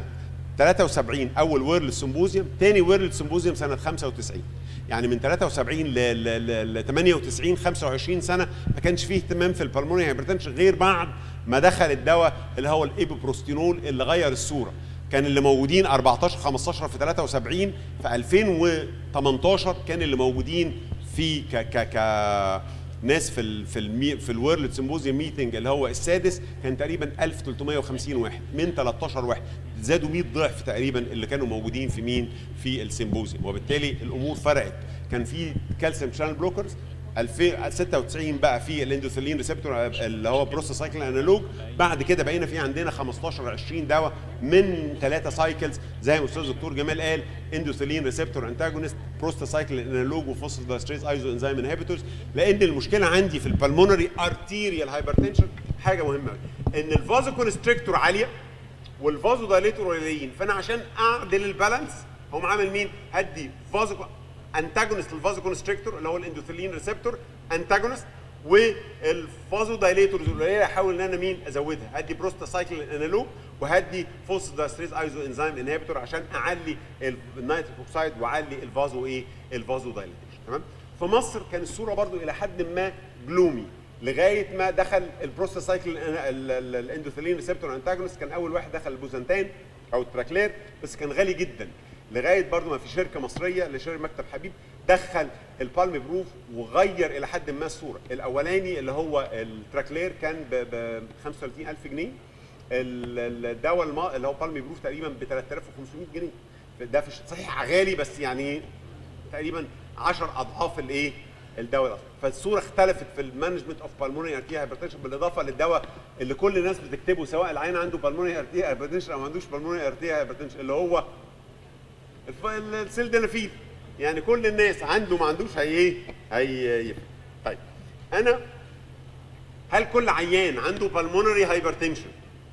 73 اول ويرلد سيمبوزيوم تاني ويرلد سيمبوزيوم سنه 95 يعني من 73 ل ل- ل 98 25 سنه ما كانش فيه اهتمام في البلمونري هايبرتنشن غير بعد ما دخل الدواء اللي هو الايبوبروستينول اللي غير الصوره كان اللي موجودين 14 15 في 73 في 2018 كان اللي موجودين في ك ك ك ناس في ال في المي في الورلد سيمبوزيوم ميتنج اللي هو السادس كان تقريبا 1350 واحد من 13 واحد زادوا 100 ضعف تقريبا اللي كانوا موجودين في مين في السيمبوزيوم وبالتالي الامور فرقت كان في كالسيوم شانل بلوكرز 2096 بقى في الاندوثيلين ريسبتور اللي هو بروستاسايكل انالوج بعد كده بقينا في عندنا 15 20 دواء من ثلاثه سايكلز زي ما الاستاذ الدكتور جمال قال اندوثيلين ريسبتور انتاجونست بروستاسايكل انالوج وفوسفودايستريز ايزو انزيم انهبيتورز لان المشكله عندي في البلمونري ارتيريال هايبرتنشن حاجه مهمه قوي ان الفازو كونستريكتور عاليه والفازو دايليتور قليلين فانا عشان اعدل البالانس هم عامل مين؟ هدي فازو انتاجونست الفازو كونستريكتور اللي هو الاندوثيلين ريسبتور انتاجونست والفازو دايليتورز القليله احاول ان انا مين ازودها هدي بروستاسايكل انالوج وهدي فوسفودايستريز ايزو انزيم انهبيتور عشان اعلي النيتريك اوكسايد واعلي الفازو ايه الفازو دايليتيشن تمام في مصر كان الصوره برضو الى حد ما جلومي لغايه ما دخل البروستاسايكل الاندوثيلين ريسبتور انتاجونست كان اول واحد دخل البوزنتان او التراكلير بس كان غالي جدا لغايه برضو ما في شركه مصريه لشركه مكتب حبيب دخل البالم بروف وغير الى حد ما الصوره الاولاني اللي هو التراكلير كان ب 35000 جنيه ال- الدواء الما- اللي هو بالم بروف تقريبا ب 3500 جنيه ده في صحيح غالي بس يعني تقريبا 10 اضعاف الايه الدواء الاصلي فالصوره اختلفت في المانجمنت اوف بالمونري ارتيا هايبرتنشن بالاضافه للدواء اللي كل الناس بتكتبه سواء العين عنده بالمونري ارتيا هايبرتنشن او ما عندوش بالمونري ارتيا هايبرتنشن اللي هو الف- السيل دينافيل يعني كل الناس عنده ما عندوش هي ايه هي يفرق. طيب انا هل كل عيان عنده بالمونري هايبرتنشن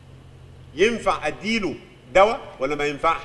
ينفع اديله دواء ولا ما ينفعش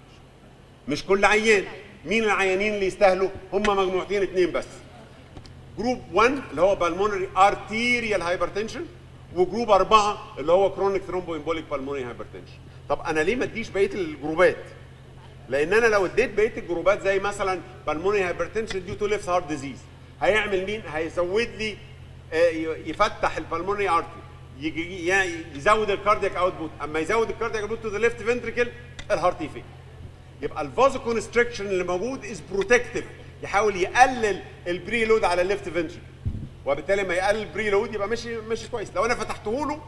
مش كل عيان مين العيانين اللي يستاهلوا هم مجموعتين اتنين بس جروب 1 اللي هو بالمونري ارتيريال هايبرتنشن وجروب 4 اللي هو كرونيك ثرومبو امبوليك بالمونري هايبرتنشن طب انا ليه ما اديش بقيه الجروبات لان انا لو اديت بقيه الجروبات زي مثلا بالمونري هايبرتنشن ديو تو ليفت هارت ديزيز هيعمل مين هيزود لي آه، ي- يفتح البالمونري ارتري يجي ي- يزود الكاردياك اوتبوت اما يزود الكاردياك اوتبوت تو ذا ليفت فنتريكل الهارت يفيل يبقى الفازو كونستريكشن اللي موجود از بروتكتيف يحاول يقلل البري لود على الليفت فنتريكل وبالتالي ما يقلل البري لود يبقى ماشي ماشي كويس لو انا فتحته له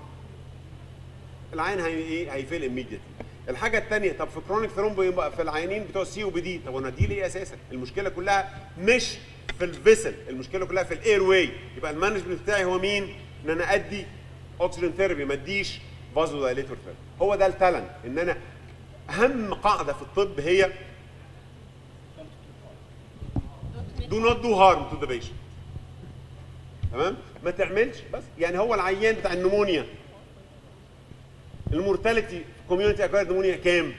العين هي ايه هيفيل immediately الحاجه الثانيه طب في كرونيك ثرومبو يبقى في العيانين بتوع السي او بي دي طب وانا دي ليه اساسا المشكله كلها مش في الفيسل المشكله كلها في الاير واي يبقى المانجمنت بتاعي هو مين ان انا ادي اوكسجين ثيرابي ما اديش فازو دايليتور ثيرابي هو ده التالنت ان انا اهم قاعده في الطب هي do not do harm to the patient تمام ما تعملش بس يعني هو العيان بتاع النمونيا المورتاليتي كوميونتي اكوايرد نمونيا كام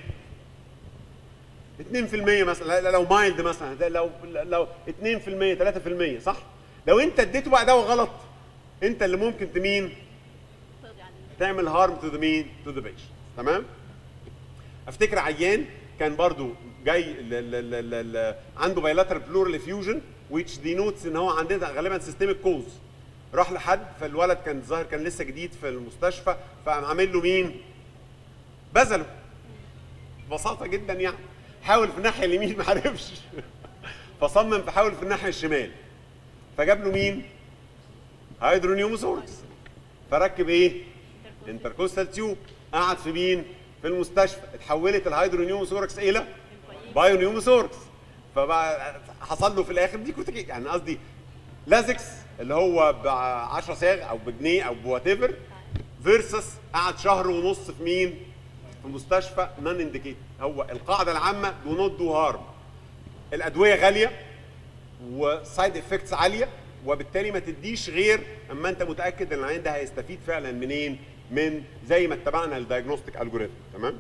2% مثلا لا- لو مايلد مثلا ده لو لو 2% 3% صح لو انت اديته بقى دواء غلط انت اللي ممكن تمين تعمل هارم تو ذا مين تو ذا بيشنت تمام افتكر عيان كان برضو جاي ل ل ل ل ل عنده بايلاترال بلورال افيوجن which denotes ان هو عندنا غالبا سيستميك كوز راح لحد فالولد كان الظاهر كان لسه جديد في المستشفى فقام عامل له مين؟ بذله ببساطه جدا يعني حاول في الناحيه اليمين ما عرفش فصمم فحاول في الناحيه الشمال فجاب له مين؟ هيدرونيوموثوركس فركب ايه انتركوستال تيوب قعد في مين في المستشفى اتحولت الهيدرونيوموثوركس الى بايونيوموثوركس فبقى حصل له في الاخر دي كنت يعني قصدي لازكس اللي هو ب 10 صاغ او بجنيه او بوات ايفر فيرسس قعد شهر ونص في مين؟ في مستشفى نون انديكيت هو القاعده العامه دو نوت دو هارم الادويه غاليه وسايد افكتس عاليه وبالتالي ما تديش غير اما انت متاكد ان العيان ده هيستفيد فعلا منين؟ من زي ما اتبعنا الدايجنوستيك الجوريثم تمام؟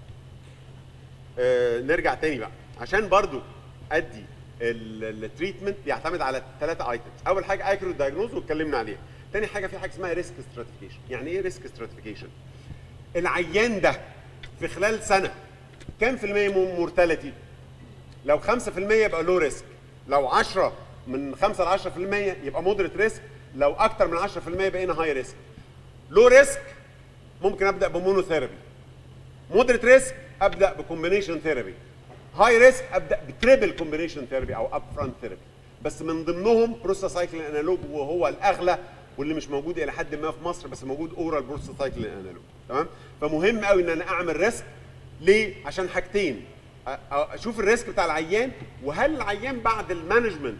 آه نرجع تاني بقى عشان برضو ادي التريتمنت بيعتمد على ثلاثه ايتمز اول حاجه اكيوريت دايجنوز واتكلمنا عليها تاني حاجه في حاجه اسمها ريسك ستراتيفيكيشن يعني ايه ريسك ستراتيفيكيشن العيان ده في خلال سنه كام في المية مورتاليتي لو 5% يبقى لو ريسك لو 10 من 5 ل 10% يبقى مودريت ريسك لو اكتر من 10% بقينا هاي ريسك لو ريسك ممكن ابدا بمونوثيرابي مودريت ريسك ابدا بكومبينيشن ثيرابي هاي ريسك ابدا بتريبل كومبينيشن ثيرابي او اب فرونت ثيرابي بس من ضمنهم بروستاسايكلين انالوج وهو الاغلى واللي مش موجود الى حد ما في مصر بس موجود اورال بروستاسايكلين انالوج تمام فمهم قوي ان انا اعمل ريسك ليه عشان حاجتين أ- أ- اشوف الريسك بتاع العيان وهل العيان بعد المانجمنت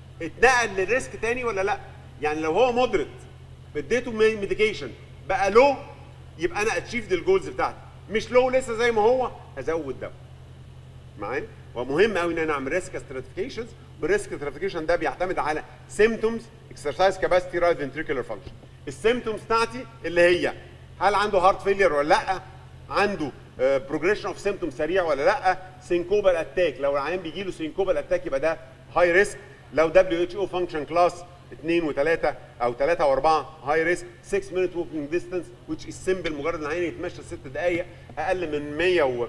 اتنقل للريسك تاني ولا لا يعني لو هو مودريت اديته ميديكيشن بقى لو يبقى انا اتشيفد الجولز بتاعتي مش لو لسه زي ما هو ازود دواء معايا ومهم قوي ان انا اعمل ريسك ستراتيفيكيشنز والريسك ستراتيفيكيشن ده بيعتمد على سيمتومز اكسرسايز كاباسيتي رايت فنتريكولار فانكشن السيمتومز بتاعتي اللي هي هل عنده هارت فيلير ولا لا عنده بروجريشن اوف سيمتوم سريع ولا لا سينكوبال اتاك لو العيان بيجي له سينكوبال اتاك يبقى ده هاي ريسك لو دبليو اتش او فانكشن كلاس 2 و3 او 3 و4 هاي ريسك 6 مينت ووكينج ديستانس which is simple مجرد العيان يتمشى 6 دقائق اقل من 100 و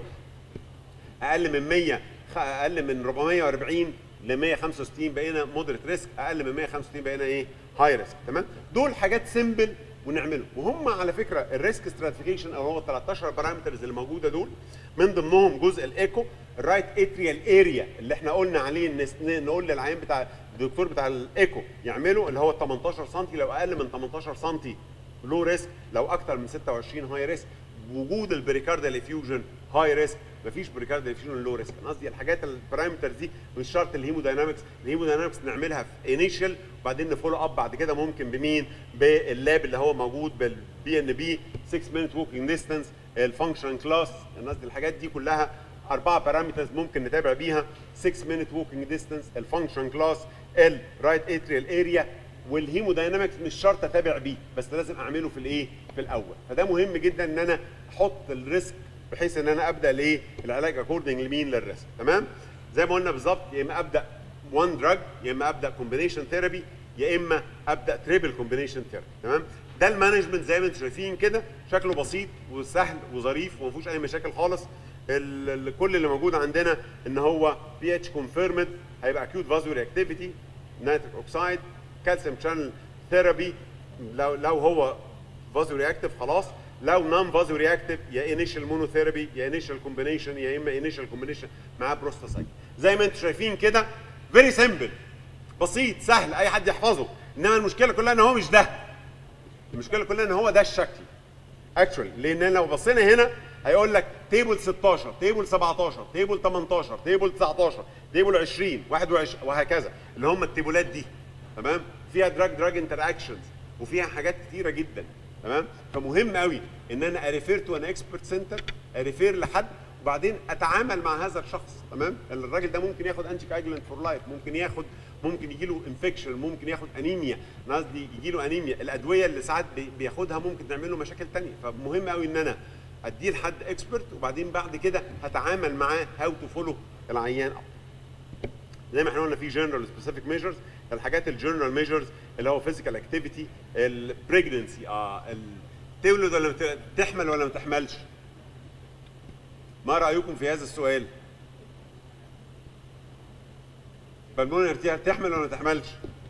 اقل من 100 خ- اقل من 440 ل 165 بقينا مودريت ريسك اقل من 165 بقينا ايه هاي ريسك تمام دول حاجات سيمبل ونعمله وهم على فكره الريسك ستراتيفيكيشن او هو ال 13 بارامترز اللي موجوده دول من ضمنهم جزء الايكو الرايت اتريال اريا اللي احنا قلنا عليه نس- ن- نقول للعيان بتاع الدكتور بتاع الايكو يعمله اللي هو 18 سم لو اقل من 18 سم لو ريسك لو اكتر من 26 هاي ريسك وجود البريكاردال افيوجن هاي ريسك مفيش بريكاردال افيوجن لو ريسك انا قصدي الحاجات البارامترز دي مش شرط الهيموداينامكس الهيموداينامكس نعملها في انيشال وبعدين نفولو اب بعد كده ممكن بمين باللاب اللي هو موجود بالبي ان بي 6 مينت ووكينج ديستانس الفانكشن كلاس انا قصدي الحاجات دي كلها اربعه بارامترز ممكن نتابع بيها 6 مينت ووكينج ديستانس الفانكشن كلاس الرايت اتريال اريا والهيموداينامكس مش شرط اتابع بيه بس لازم اعمله في الايه في الاول فده مهم جدا ان انا احط الريسك بحيث ان انا ابدا الايه العلاج اكوردنج لمين للريسك تمام زي ما قلنا بالظبط يا اما ابدا وان دراج يا اما ابدا كومبينيشن ثيرابي يا اما ابدا تريبل كومبينيشن ثيرابي تمام ده المانجمنت زي ما انتم شايفين كده شكله بسيط وسهل وظريف وما فيهوش اي مشاكل خالص ال- ال- كل اللي موجود عندنا ان هو بي اتش كونفيرمد هيبقى اكيوت فازو رياكتيفيتي نيتريك اوكسايد كالسيوم شانل ثيرابي لو لو هو فازو رياكتيف خلاص لو نون فازو رياكتيف يا انيشال مونوثيرابي يا انيشال كومبينيشن يا اما انيشال كومبينيشن مع بروستاسايد زي ما انتم شايفين كده فيري سيمبل بسيط سهل اي حد يحفظه انما المشكله كلها ان هو مش ده المشكله كلها ان هو ده الشكل اكشولي لان لو بصينا هنا هيقول لك تيبل 16 تيبل 17 تيبل 18 تيبل 19 تيبل 20 21 وهكذا اللي هم التيبلات دي تمام فيها دراج دراج انتر اكشنز وفيها حاجات كتيره جدا تمام فمهم قوي ان انا اريفير تو ان اكسبرت سنتر اريفير لحد وبعدين اتعامل مع هذا الشخص تمام الراجل ده ممكن ياخد انتي كاجلنت فور لايف ممكن ياخد ممكن يجي له انفكشن ممكن ياخد انيميا انا قصدي يجي له انيميا الادويه اللي ساعات بي- بياخدها ممكن تعمل له مشاكل تانية فمهم قوي ان انا اديه لحد اكسبرت وبعدين بعد كده هتعامل معاه هاو تو فولو العيان زي ما احنا قلنا في جنرال سبيسيفيك ميجرز الحاجات الجنرال ميجرز اللي هو فيزيكال اكتيفيتي البريجننسي اه ال- تولد ولا ما ت- تحمل ولا ما تحملش ما رايكم في هذا السؤال بالمونري ارتيها تحمل ولا ما تحملش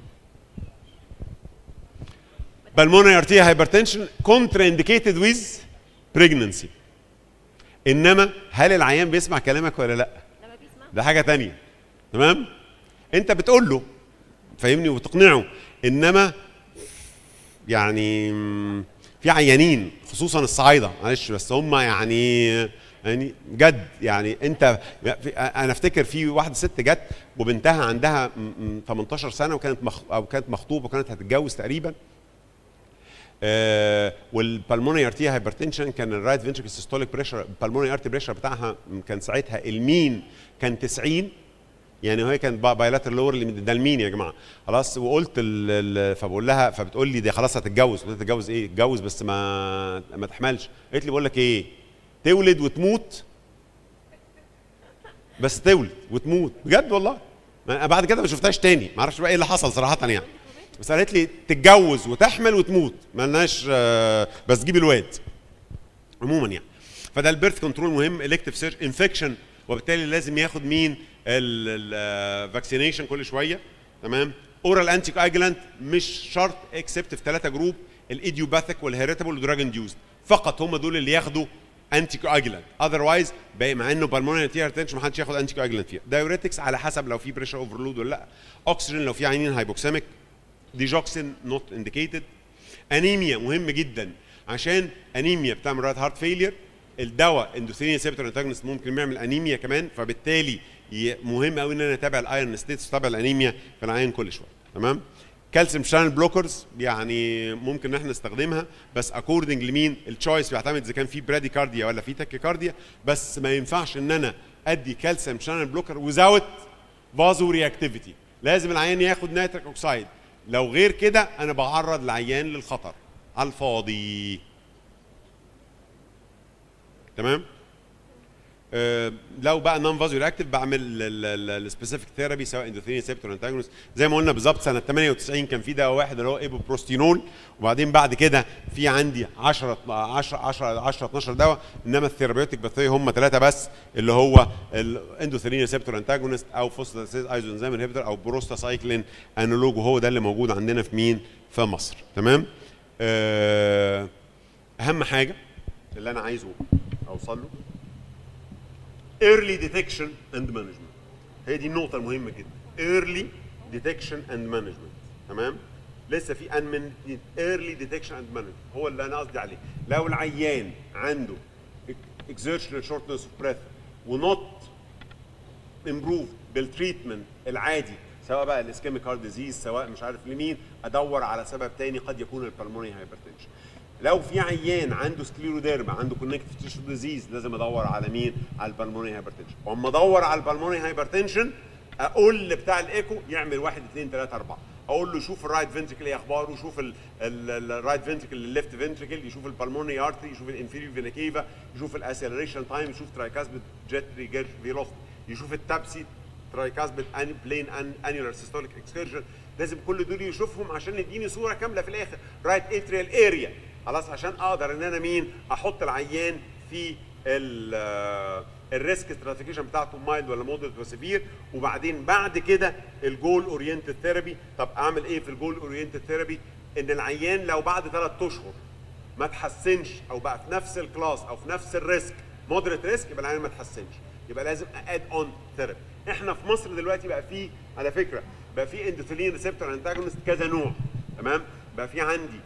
بالمونري ارتيها هايبرتنشن كونترا انديكيتد ويز بريجننسي انما هل العيان بيسمع كلامك ولا لا لما بيسمع ده حاجه تانية تمام انت بتقول له فاهمني وبتقنعه انما يعني مم، في عيانين خصوصا الصعايده معلش بس هم يعني يعني جد يعني انت في- انا افتكر في واحده ست جت وبنتها عندها م- م- 18 سنه وكانت مخ او كانت مخطوبه وكانت هتتجوز تقريبا آه والبالمونري ارتي هايبرتنشن كان الرايت فنتريكل سيستوليك بريشر البالمونري ارتي بريشر بتاعها كان ساعتها المين كان 90 يعني هي كانت بايلاتر لور اللي ده المين يا جماعه خلاص وقلت ال ال فبقول لها فبتقول لي دي خلاص هتتجوز قلت لها تتجوز ايه؟ اتجوز بس ما ما تحملش قالت لي بقول لك ايه؟ تولد وتموت بس تولد وتموت بجد والله ما- بعد كده ما شفتهاش تاني ما اعرفش بقى ايه اللي حصل صراحه يعني بس قالت لي تتجوز وتحمل وتموت مالناش آه، بس تجيب الواد عموما يعني فده البيرث كنترول مهم الكتيف سيرش انفكشن وبالتالي لازم ياخد مين الفاكسينيشن كل شويه تمام اورال انتي كواجلانت مش شرط اكسبت في ثلاثه جروب الايديوباثيك والهيريتابل والدراج انديوزد فقط هم دول اللي ياخدوا انتي كواجلانت اذروايز مع انه بالمونري تي هايبرتنشن ما حدش ياخد انتي كواجلانت فيها دايوريتكس على حسب لو في بريشر اوفرلود ولا لا اكسجين لو في عينين هايبوكسيميك ديجوكسين نوت انديكيتد انيميا مهم جدا عشان انيميا بتعمل رايت هارت فيلير الدواء اندوثيرين سيبتور انتاجونست ممكن يعمل انيميا كمان فبالتالي ي- مهم قوي ان انا اتابع الايرون ستيتس واتابع الانيميا في العيان كل شويه تمام كالسيوم شانل بلوكرز يعني ممكن ان احنا نستخدمها بس اكوردنج لمين التشويس بيعتمد اذا كان في براديكارديا ولا في تاكيكارديا بس ما ينفعش ان انا ادي كالسيوم شانل بلوكر وزاوت فازو رياكتيفيتي لازم العيان ياخد نيتريك اوكسايد لو غير كده انا بعرض العيان للخطر على الفاضي تمام آه، لو بقى نون فازو رياكتيف بعمل السبيسيفيك ثيرابي سواء اندوثيرين سيبتور انتاجونست زي ما قلنا بالظبط سنه 98 كان في دواء واحد اللي هو ايبوبروستينول وبعدين بعد كده في عندي 10 10 10 10 12 دواء انما الثيرابيوتيك بثيه هم ثلاثه بس اللي هو الاندوثيرين ريسبتور انتاجونست او فوسفاتيز ايزو انزيم انهبيتور او بروستاسايكلين انالوج وهو ده اللي موجود عندنا في مين؟ في مصر تمام؟ آه، اهم حاجه اللي انا عايزه اوصل له early detection and management هي دي النقطة المهمة جدا early detection and management تمام لسه في unmanaged early detection and management هو اللي أنا قصدي عليه لو العيان عنده exertional shortness of breath ونوت امبروف بالتريتمنت العادي سواء بقى الاسكيميك هارت ديزيز سواء مش عارف لمين ادور على سبب تاني قد يكون البلمونري هايبرتنشن لو في عيان عنده سكليروديرما عنده كونكتيف تيشو ديزيز لازم ادور على مين على البلمونري هايبرتنشن واما ادور على البلمونري هايبرتنشن اقول لبتاع الايكو يعمل واحد اثنين ثلاثه اربعه اقول له شوف الرايت فنتريكل ايه اخباره شوف الرايت فنتريكل الليفت فنتريكل يشوف البلمونري ارتري يشوف الانفيريور فينا كيفا يشوف الاسيلريشن تايم يشوف ترايكاسبيد جيت ريجير فيلوسيتي يشوف التابسي ترايكاسبيد اني بلين ان انيولار سيستوليك اكسكيرجن لازم كل دول يشوفهم عشان يديني صوره كامله في الاخر رايت اتريال اريا خلاص عشان اقدر ان انا مين احط العيان في ال الريسك ستراتيفيكيشن بتاعته مايلد ولا مودريت وسيفير وبعدين بعد كده الجول اورينتد ثيرابي طب اعمل ايه في الجول اورينتد ثيرابي ان العيان لو بعد ثلاث اشهر ما تحسنش او بقى في نفس الكلاس او في نفس الريسك مودريت ريسك يبقى العيان ما تحسنش يبقى لازم اد اون ثيرابي احنا في مصر دلوقتي بقى في على فكره بقى في اندوثيلين ريسبتور انتاجونست كذا نوع تمام بقى في عندي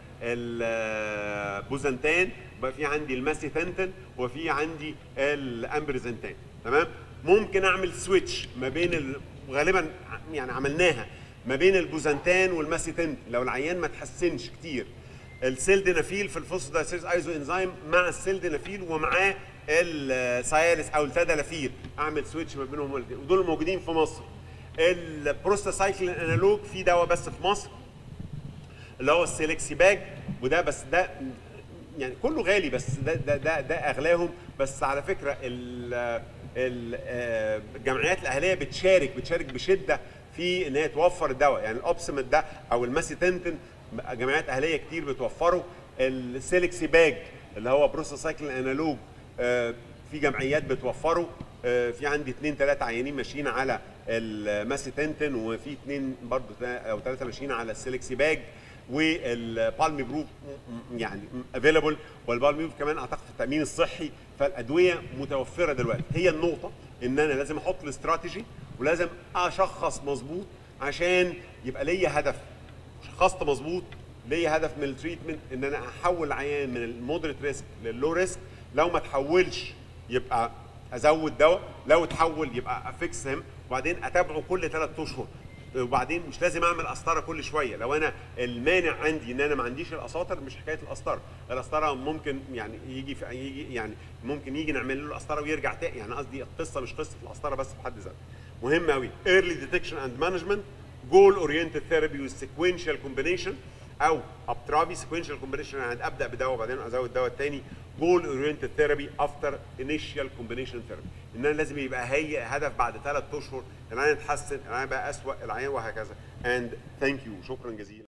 البوزنتان بقى في عندي الماسيتنتن وفي عندي الامبريزنتان تمام ممكن اعمل سويتش ما بين ال... غالبا يعني عملناها ما بين البوزنتان والماسيتنتن لو العيان ما تحسنش كتير السيلدينافيل في الفوسفودايستريز ايزو انزيم مع السيلدينافيل ومعاه السيالس او التدلافيل اعمل سويتش ما بينهم الاثنين ودول موجودين في مصر البروستاسايكلين انالوج في دواء بس في مصر اللي هو السيلكسيباج وده بس ده يعني كله غالي بس ده ده ده, ده اغلاهم بس على فكره ال ال آه، الجمعيات الاهليه بتشارك بتشارك بشده في ان هي توفر الدواء يعني الاوبسمت ده او الماسيتنتن جمعيات اهليه كتير بتوفره السيلكسيباج اللي هو بروستاسايكلين انالوج آه، في جمعيات بتوفره آه، في عندي اثنين ثلاثه عيانين ماشيين على الماسيتنتن وفي اثنين برضه او ثلاثه ماشيين على السيلكسيباج والبالمي بروف يعني افيلابل والبالمي بروف كمان اعتقد في التامين الصحي فالادويه متوفره دلوقتي هي النقطه ان انا لازم احط الاستراتيجي ولازم اشخص مظبوط عشان يبقى ليا هدف شخصت مظبوط ليه هدف من التريتمنت ان انا احول العيان من المودريت ريسك لللو ريسك لو ما تحولش يبقى ازود دواء لو اتحول يبقى افكس هم وبعدين اتابعه كل ثلاث اشهر وبعدين مش لازم اعمل قسطره كل شويه لو انا المانع عندي ان انا ما عنديش القساطر مش حكايه القسطره القسطره ممكن يعني يجي في يجي يعني ممكن يجي نعمل له القسطره ويرجع تاني يعني قصدي القصه مش قصه القسطره بس في حد ذاتها مهم قوي early detection and management goal oriented therapy with sequential combination او ابترافي sequential combination يعني ابدا بدواء وبعدين ازود دواء تاني goal oriented therapy after initial combination therapy ان انا لازم يبقى هي هدف بعد ثلاث اشهر العيان يتحسن العيان يبقى اسوء العيان وهكذا and thank you شكرا جزيلا